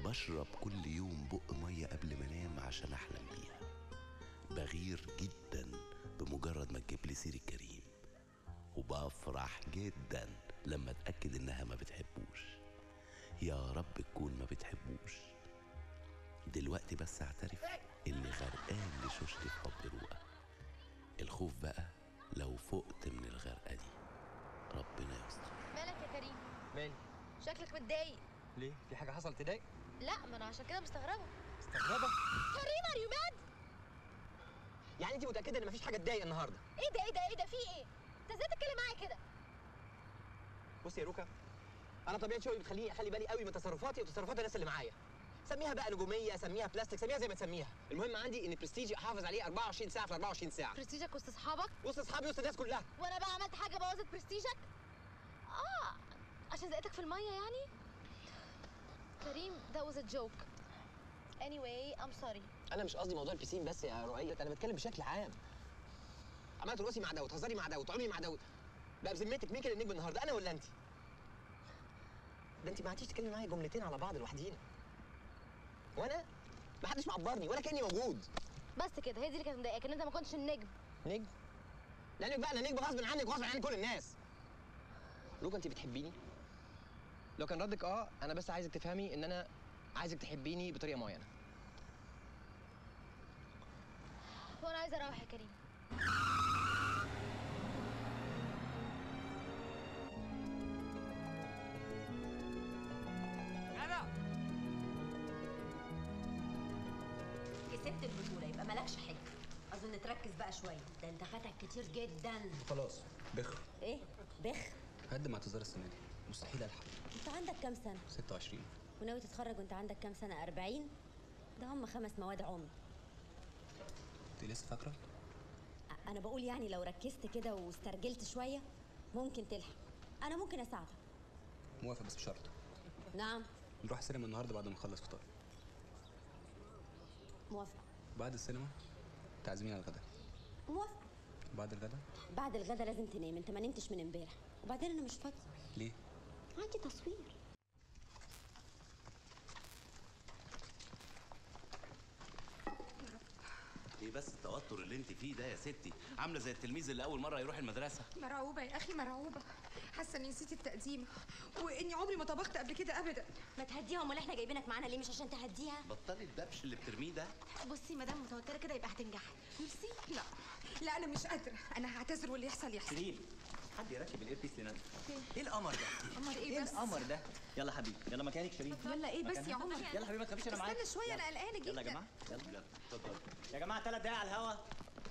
بشرب كل يوم بق مية قبل ما انام عشان احلم بيها بغير جدا بمجرد ما تجيب لي سيرة كريم وبفرح جدا لما اتاكد انها ما بتحبوش يا رب تكون ما بتحبوش دلوقتي بس اعترف اني غرقان لشوشتي في حب رؤى الخوف بقى لو فقت من الغرقه دي ربنا يستر مالك يا كريم مالي شكلك متضايق ليه في حاجه حصلت تضايق لا ما انا عشان كده مستغربه مستغربه كريم ار يو ماد يعني انت متاكده ان مفيش حاجه تضايق النهارده ايه ده ايه ده ايه ده في ايه انت ازاي تتكلم معايا كده بصي يا روكا انا طبيعه شغلي بتخليني اخلي بالي قوي من تصرفاتي وتصرفات الناس اللي معايا سميها بقى نجوميه سميها بلاستيك سميها زي ما تسميها المهم عندي ان برستيجي احافظ عليه 24 ساعه في 24 ساعه برستيجك وسط اصحابك وسط اصحابي وسط الناس كلها وانا بقى عملت حاجه بوظت برستيجك اه عشان زقتك في الميه يعني كريم that was a joke anyway I'm sorry انا مش قصدي موضوع البسين بس يا رؤية انا بتكلم بشكل عام عماله ترقصي مع داود تهزري مع داود تعملي مع داود بقى بذمتك مين كان النجم النهارده انا ولا انت ده انت ما عدتيش تتكلمي معايا جملتين على بعض لوحدينا وانا ما حدش معبرني ولا كاني موجود بس كده هي دي اللي كانت مضايقاك ان انت ما كنتش النجم نجم لانك بقى انا نجم غصب عنك وغصب عن كل الناس لوكا انت بتحبيني لو كان ردك اه انا بس عايزك تفهمي ان انا عايزك تحبيني بطريقه معينه وانا عايزه اروح يا كريم جدع كسبت البطوله يبقى مالكش حاجه اظن تركز بقى شويه ده انت فاتك كتير جدا خلاص بخ ايه بخ هقدم اعتذار السنه دي مستحيل الحق انت عندك كام سنه 26 وناوي تتخرج وانت عندك كام سنه 40 ده هم خمس مواد عمر انت لسه فاكره أ- انا بقول يعني لو ركزت كده واسترجلت شويه ممكن تلحق انا ممكن اساعدك موافق بس بشرط نعم نروح السينما النهارده بعد ما نخلص فطار موافقه بعد السينما تعزمين على الغداء موافقه بعد الغداء بعد الغدا لازم تنام انت ما نمتش من امبارح وبعدين انا مش فاضيه ليه عندي تصوير ايه بس التوتر اللي انت فيه ده يا ستي عامله زي التلميذ اللي اول مره يروح المدرسه مرعوبة يا أخي مرعوبة حاسة إني نسيت التقديم وإني عمري ما طبخت قبل كده أبدا ما تهديها امال احنا جايبينك معانا ليه مش عشان تهديها بطلي الدبش اللي بترميه ده بصي ما دام متوتره كده يبقى هتنجحي ميرسي لا لا أنا مش قادرة أنا هعتذر واللي يحصل يحصل شيرين حد يركب الاير بيس لنا ايه القمر ده قمر إيه ايه بس؟ القمر ده يلا حبيبي يلا مكانك شيرين يلا إيه بس مكانها. يا عمر يلا حبيبي ما تخافيش انا معاك استنى شوية أنا يلا. قلقانة جدا يلا يا جماعه يلا اتفضل يا جماعه ثلاث دقايق على الهوا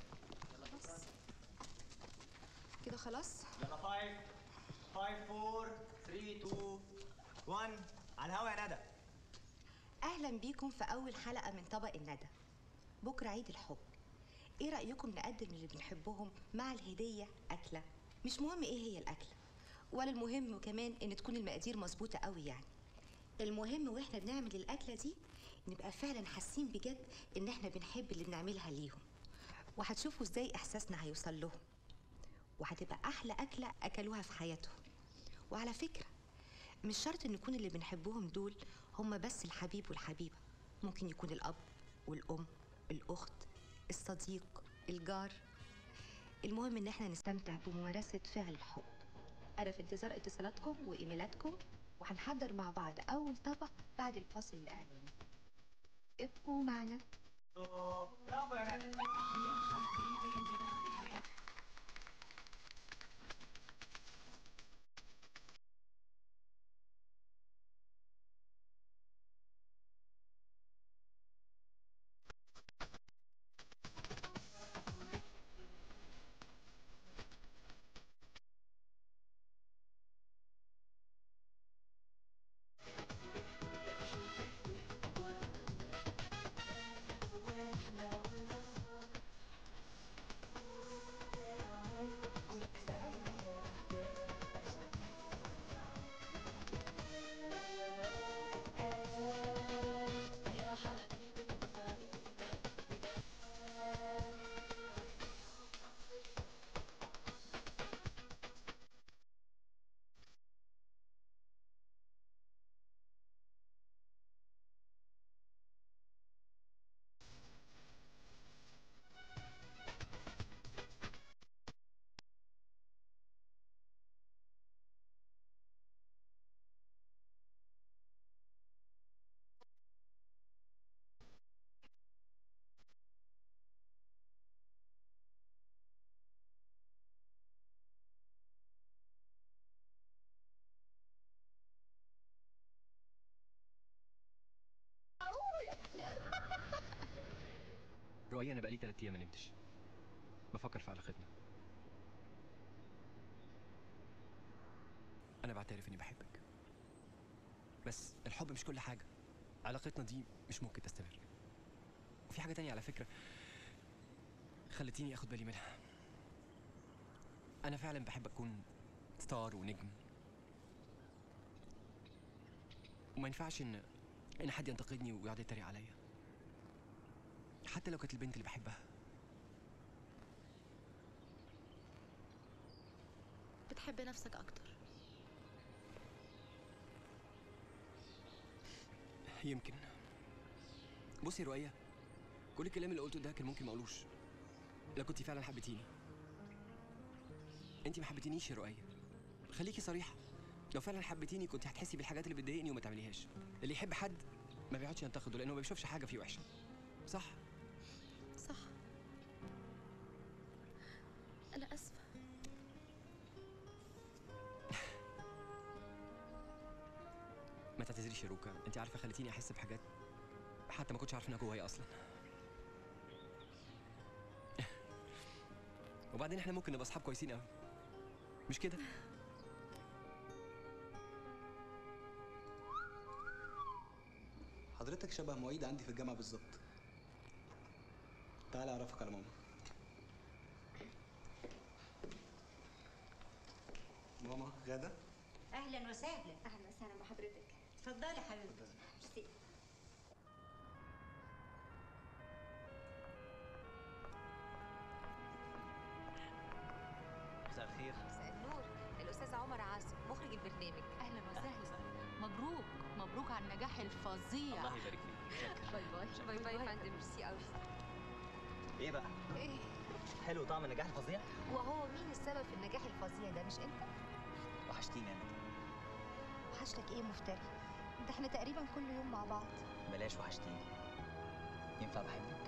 كده خلاص يلا 5 5 4 3 2 1 على الهوا يا ندى أهلا بيكم في أول حلقة من طبق الندى بكرة عيد الحب إيه رأيكم نقدم اللي بنحبهم مع الهدية أكلة مش مهم إيه هي الأكلة ولا المهم كمان إن تكون المقادير مظبوطة قوي يعني المهم وإحنا بنعمل الأكلة دي نبقى فعلا حاسين بجد إن إحنا بنحب اللي بنعملها ليهم وهتشوفوا إزاي إحساسنا هيوصل لهم وهتبقى أحلى أكلة أكلوها في حياتهم وعلى فكرة مش شرط ان يكون اللي بنحبهم دول هم بس الحبيب والحبيبة ممكن يكون الأب والأم الأخت الصديق الجار المهم ان احنا نستمتع بممارسة فعل الحب أنا في انتظار اتصالاتكم وإيميلاتكم وهنحضر مع بعض أول طبق بعد الفاصل الإعلاني ابقوا معنا رؤية انا بقالي تلات ايام ما نمتش بفكر في علاقتنا انا بعترف اني بحبك بس الحب مش كل حاجه علاقتنا دي مش ممكن تستمر وفي حاجه تانية على فكره خلتيني اخد بالي منها انا فعلا بحب اكون ستار ونجم وما ينفعش ان ان حد ينتقدني ويقعد يتريق عليا حتى لو كانت البنت اللي بحبها بتحب نفسك اكتر يمكن بصي يا رؤية كل الكلام اللي قلته ده كان ممكن ما اقولوش لو كنت فعلا حبيتيني انت ما حبيتينيش يا رؤية خليكي صريحة لو فعلا حبيتيني كنت هتحسي بالحاجات اللي بتضايقني وما تعمليهاش اللي يحب حد ما بيقعدش ينتقده لانه ما بيشوفش حاجة فيه وحشة صح صح انا اسفه ما تعتذريش يا روكا انت عارفة خليتيني احس بحاجات حتى ما كنتش عارف انها جوايا اصلا وبعدين احنا ممكن نبقى اصحاب كويسين قوي مش كده حضرتك شبه معيد عندي في الجامعة بالظبط تعالى أعرفك على ماما ماما غادة اهلا وسهلا اهلا وسهلا بحضرتك اتفضلي حبيبتي ميرسي مساء الخير مساء النور الاستاذ عمر عاصم مخرج البرنامج اهلا وسهلا مبروك مبروك على النجاح الفظيع الله يبارك فيك متشكر باي باي باي باي يا فندم ميرسي قوي ايه بقى ايه حلو طعم النجاح الفظيع وهو مين السبب في النجاح الفظيع ده مش انت وحشتيني انا وحشتك ايه مفتري ده احنا تقريبا كل يوم مع بعض بلاش وحشتيني ينفع بحبك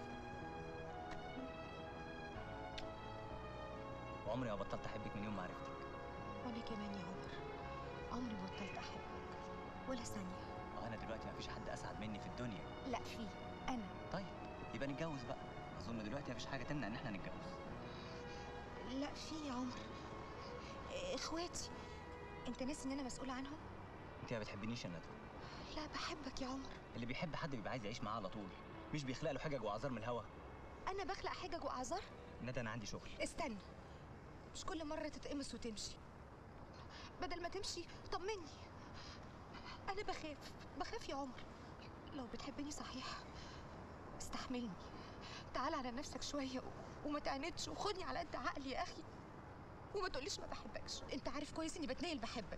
وعمري ما بطلت احبك من يوم ما عرفتك وانا كمان يا عمر عمري ما بطلت احبك ولا ثانيه وانا دلوقتي ما فيش حد اسعد مني في الدنيا لا في انا طيب يبقى نتجوز بقى اظن دلوقتي ما فيش حاجه تمنع ان احنا نتجوز لا في يا عمر إيه، اخواتي انت ناسي ان انا مسؤوله عنهم انت ما بتحبنيش يا ندى لا بحبك يا عمر اللي بيحب حد بيبقى عايز يعيش معاه على طول مش بيخلق له حجج واعذار من الهوا انا بخلق حجج واعذار ندى انا عندي شغل استنى مش كل مرة تتقمص وتمشي بدل ما تمشي طمني أنا بخاف بخاف يا عمر لو بتحبني صحيح استحملني تعال على نفسك شوية و- وما تعاندش وخدني على قد عقلي يا أخي وما تقوليش ما بحبكش أنت عارف كويس إني بتنيل بحبك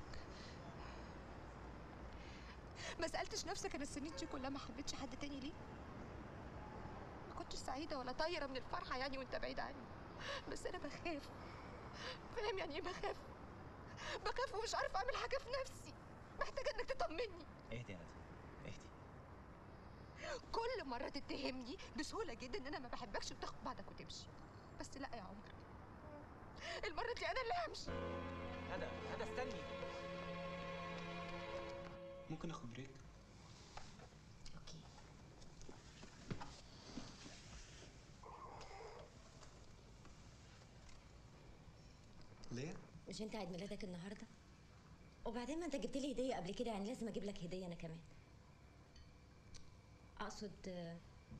ما سألتش نفسك أنا السنين دي كلها ما حبيتش حد تاني ليه؟ ما كنتش سعيدة ولا طايرة من الفرحة يعني وأنت بعيد عني بس أنا بخاف فاهم يعني ايه بخاف بخاف ومش عارفه اعمل حاجه في نفسي محتاجه انك تطمني اهدي يا ندى اهدي كل مره تتهمني بسهوله جدا ان انا ما بحبكش وتاخد بعضك وتمشي بس لا يا عمر المره دي انا اللي همشي ندى ندى استني ممكن اخد بريك ليه؟ مش انت عيد ميلادك النهارده وبعدين ما انت جبت لي هديه قبل كده يعني لازم اجيب لك هديه انا كمان اقصد آه،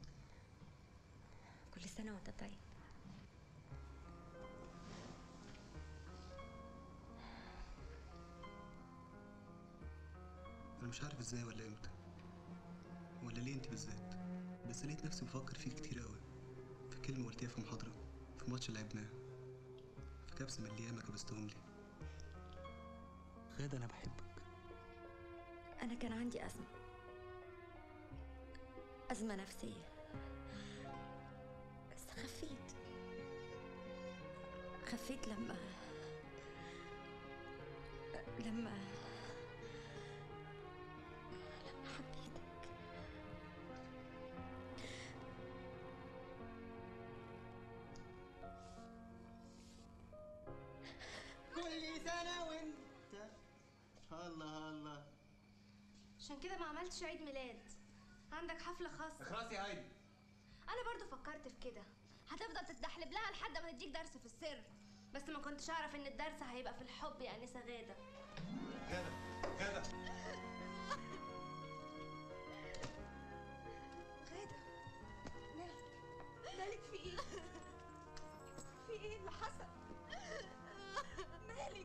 كل سنه وانت طيب انا مش عارف ازاي ولا امتى ولا ليه انت بالذات بس لقيت نفسي بفكر فيه كتير قوي في كلمه قلتيها في محاضره في ماتش لعبناه في كبسه من الايام كبستهم لي غادة انا بحبك انا كان عندي ازمه ازمه نفسيه بس خفيت خفيت لما لما لما حبيتك كل سنة وانت الله الله عشان كده ما عملتش عيد ميلاد عندك حفلة خاصة اخلاص يا هايدي انا برضو فكرت في كده هتفضل تتدحلب لها لحد ما تديك درس في السر بس ما كنتش اعرف ان الدرس هيبقى في الحب يا انسه غاده كده كده غادة مالك مالك في ايه؟ في ايه اللي حصل؟ مالك؟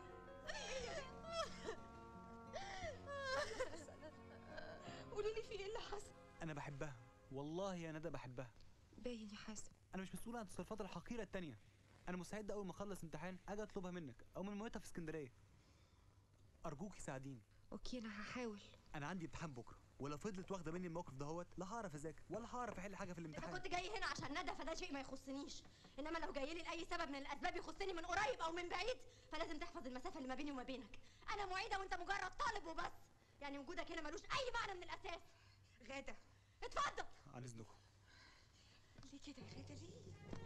قولي لي في ايه اللي حصل؟ انا بحبها والله يا ندى بحبها باين يا حازم انا مش مسؤول عن التصرفات الحقيره التانية انا مستعد اول ما اخلص امتحان اجي اطلبها منك او من مامتها في اسكندريه ارجوكي ساعديني اوكي انا هحاول انا عندي امتحان بكره ولو فضلت واخده مني الموقف دهوت لا هعرف اذاكر ولا هعرف احل حاجه في اذا الامتحان كنت جاي هنا عشان ندى فده شيء ما يخصنيش انما لو جاي لي لاي سبب من الاسباب يخصني من قريب او من بعيد فلازم تحفظ المسافه اللي ما بيني وما بينك انا معيده وانت مجرد طالب وبس يعني وجودك هنا ملوش اي معنى من الاساس غادة اتفضل عن اذنكم ليه كده يا غادة ليه؟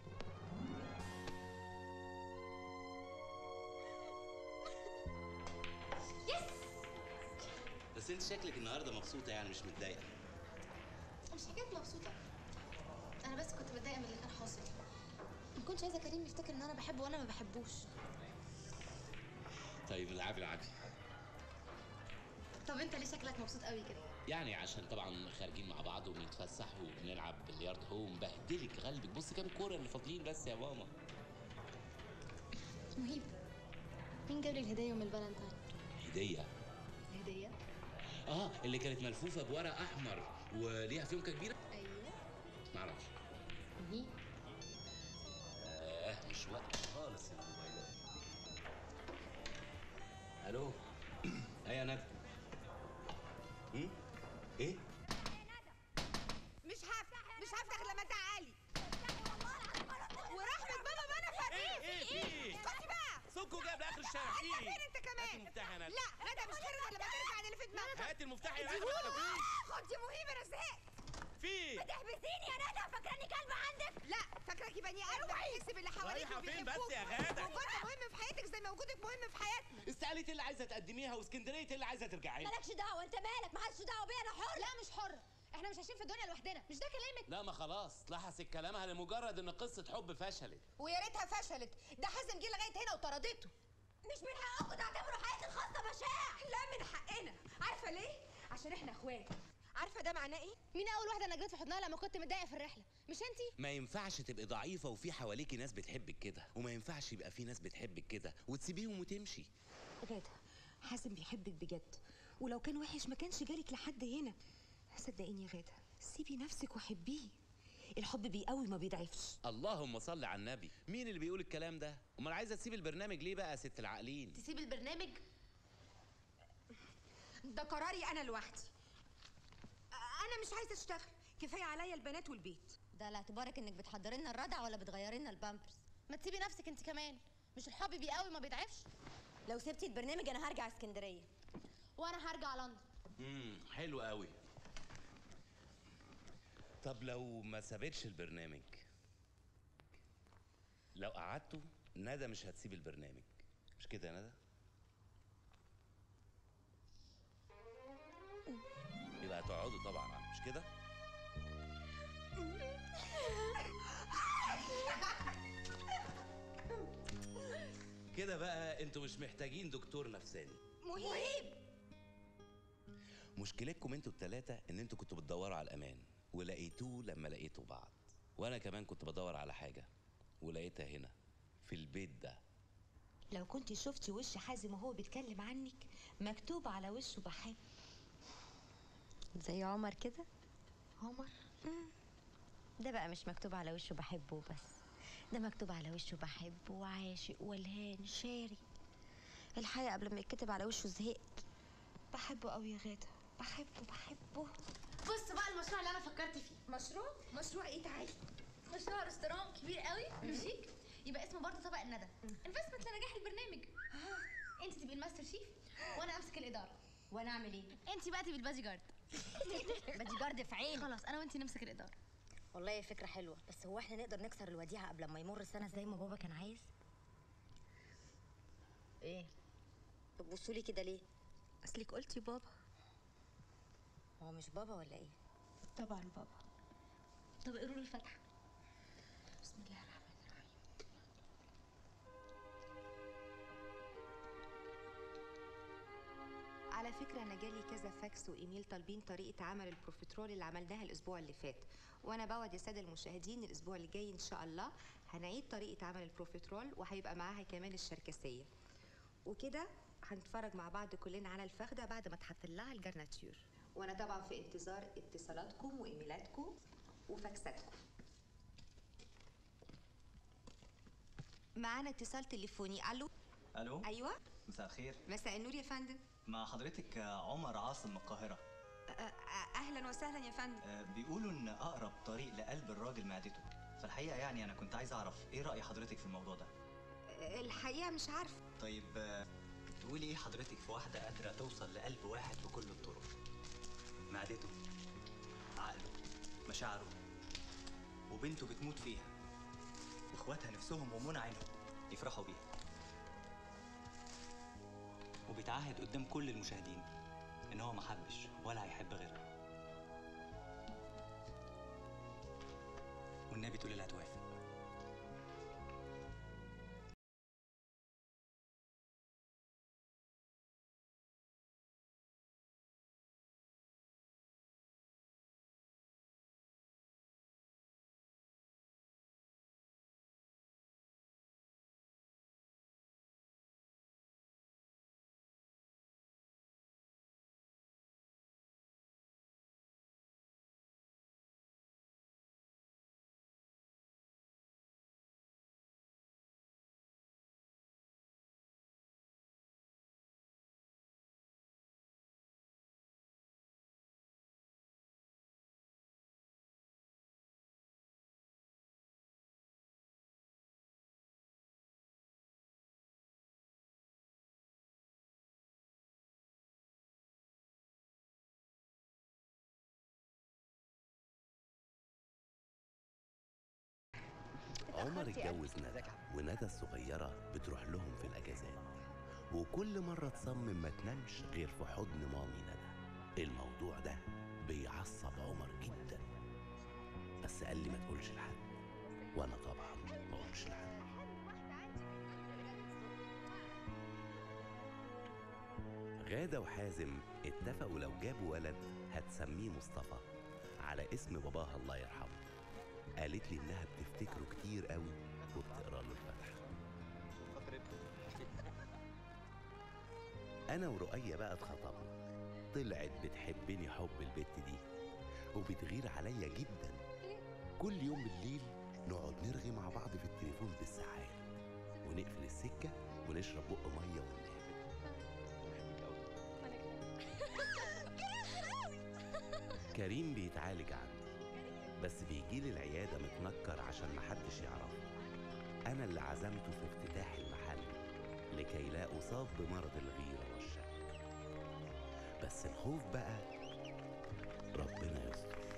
يس بس انت شكلك النهارده مبسوطه يعني مش متضايقه مش حكايه مبسوطه انا بس كنت متضايقه من اللي كان حاصل ما كنتش عايزه كريم يفتكر ان انا بحبه وانا ما بحبوش طيب العبي العبي طب انت ليه شكلك مبسوط قوي كده يعني عشان طبعا خارجين مع بعض وبنتفسح وبنلعب بلياردو هو مبهدلك غلبك بص كام كوره اللي فاضلين بس يا ماما مهيب مين جاب لي الهديه يوم الفالنتاين هديه الهديه اه اللي كانت ملفوفه بورق احمر وليها فيونكه كبيره ايوه معرفش مهيب آه مش وقت خالص الموبايلات الو ايه يا ندى هم؟ ايه مش هفتح مش هفتح لما تعالي ورحمة بابا ما انا فاهم إيه، إيه، في إيه؟ اسكتي بقى سكو جايب لاخر الشارع في انت إيه؟ فين انت كمان هات المفتاح يا ندى. لا غدا مش خير غير لما ترجع عن اللي في دماغك هات المفتاح يا ندى، اديهولي. ما تخافيش. خد يا مهيب انا زهقت في إيه؟ بتحبسيني يا ندى فاكراني كلبة عندك لا فاكراكي بني ادم بتحس باللي حواليك رايحة فين وبيحبوك. بس يا غادة؟ وجودك مهم في حياتك زي ما وجودك مهم في حياتنا استقالت اللي عايزه تقدميها واسكندريه اللي عايزه ترجعي مالكش دعوه انت مالك محدش دعوه بيا انا حر لا مش حره احنا مش عايشين في الدنيا لوحدنا مش ده كلامك لا ما خلاص لحست كلامها لمجرد ان قصه حب فشلت ويا ريتها فشلت ده حازم جه لغايه هنا وطردته مش من حقكم تعتبروا حياتي الخاصه مشاع لا من حقنا عارفه ليه عشان احنا اخوات عارفه ده معناه ايه مين اول واحده انا جريت في حضنها لما كنت متضايقه في الرحله مش انتي ما ينفعش تبقي ضعيفه وفي حواليكي ناس بتحبك كده وما ينفعش يبقى في ناس بتحبك كده وتسيبيهم وتمشي غادة حازم بيحبك بجد ولو كان وحش ما كانش جالك لحد هنا صدقيني يا غادة سيبي نفسك وحبيه الحب بيقوي ما بيضعفش اللهم صل على النبي مين اللي بيقول الكلام ده امال عايزه تسيب البرنامج ليه بقى يا ست العاقلين تسيب البرنامج ده قراري انا لوحدي انا مش عايزه اشتغل كفايه عليا البنات والبيت ده لاعتبارك انك بتحضري لنا الردع ولا بتغيري لنا البامبرز ما تسيبي نفسك انت كمان مش الحب بيقوي ما بيضعفش لو سبتي البرنامج انا هرجع اسكندريه وانا هرجع لندن امم حلو قوي طب لو ما سابتش البرنامج لو قعدتوا ندى مش هتسيب البرنامج مش كده يا ندى يبقى هتقعدوا طبعا مش كده كده بقى انتوا مش محتاجين دكتور نفساني مهيب مشكلتكم انتوا التلاتة ان انتوا كنتوا بتدوروا على الامان ولقيتوه لما لقيتوا بعض وانا كمان كنت بدور على حاجة ولقيتها هنا في البيت ده لو كنت شفتي وش حازم وهو بيتكلم عنك مكتوب على وشه بحب زي عمر كده عمر ده بقى مش مكتوب على وشه بحبه بس ده مكتوب على وشه بحبه وعاشق والهان شاري الحقيقة قبل ما يتكتب على وشه زهقت بحبه قوي يا غادة بحبه بحبه بص بقى المشروع اللي انا فكرت فيه مشروع مشروع ايه تعالي مشروع ريستوران كبير قوي وشيك يبقى اسمه برضه طبق الندى انفستمنت لنجاح البرنامج انت تبقي الماستر شيف وانا امسك الاداره وانا اعمل ايه انت بقى تبقي البادي جارد بادي جارد في عيني خلاص انا وانت نمسك الاداره والله هي فكره حلوه بس هو احنا نقدر نكسر الوديعه قبل ما يمر السنه زي ما بابا كان عايز ايه بتبصوا لي كده ليه اصلك قلتي بابا هو مش بابا ولا ايه طبعا بابا طب اقروا لي الفاتحه بسم الله الرحمن الرحيم على فكرة أنا جالي كذا فاكس وإيميل طالبين طريقة عمل البروفيترول اللي عملناها الأسبوع اللي فات وأنا بوعد يا سادة المشاهدين الأسبوع اللي جاي إن شاء الله هنعيد طريقة عمل البروفيترول وهيبقى معاها كمان الشركسية وكده هنتفرج مع بعض كلنا على الفخدة بعد ما اتحط لها الجرناتير وأنا طبعا في انتظار اتصالاتكم وإيميلاتكم وفاكساتكم معانا اتصال تليفوني الو الو ايوه مساء الخير مساء النور يا فندم مع حضرتك عمر عاصم من القاهره أ- أ- اهلا وسهلا يا فندم آه، بيقولوا ان اقرب طريق لقلب الراجل معدته فالحقيقه يعني انا كنت عايز اعرف ايه راي حضرتك في الموضوع ده الحقيقه مش عارفه طيب آه، تقولي ايه حضرتك في واحده قادره توصل لقلب واحد بكل الطرق معدته عقله مشاعره وبنته بتموت فيها واخواتها نفسهم ومنى عينهم يفرحوا بيها وبيتعهد قدام كل المشاهدين ان هو ما حبش ولا هيحب غيرها والنبي تقولي لا توافق عمر اتجوز ندى وندى الصغيرة بتروح لهم في الأجازات وكل مرة تصمم ما تنامش غير في حضن مامي ندى الموضوع ده بيعصب عمر جدا بس قال لي ما تقولش لحد وانا طبعا ما اقولش لحد غادة وحازم اتفقوا لو جابوا ولد هتسميه مصطفى على اسم باباها الله يرحمه قالت لي انها بتفتكره كتير قوي وبتقرا له الفاتحه انا ورؤية بقى اتخطبنا طلعت بتحبني حب البت دي وبتغير عليا جدا كل يوم بالليل نقعد نرغي مع بعض في التليفون بالساعات ونقفل السكة ونشرب بق مية وننام كريم بيتعالج عندي بس بيجيلي العيادة متنكر عشان محدش يعرفه أنا اللي عزمته في افتتاح المحل لكي لا أصاب بمرض الغيرة والشك بس الخوف بقى ربنا يستر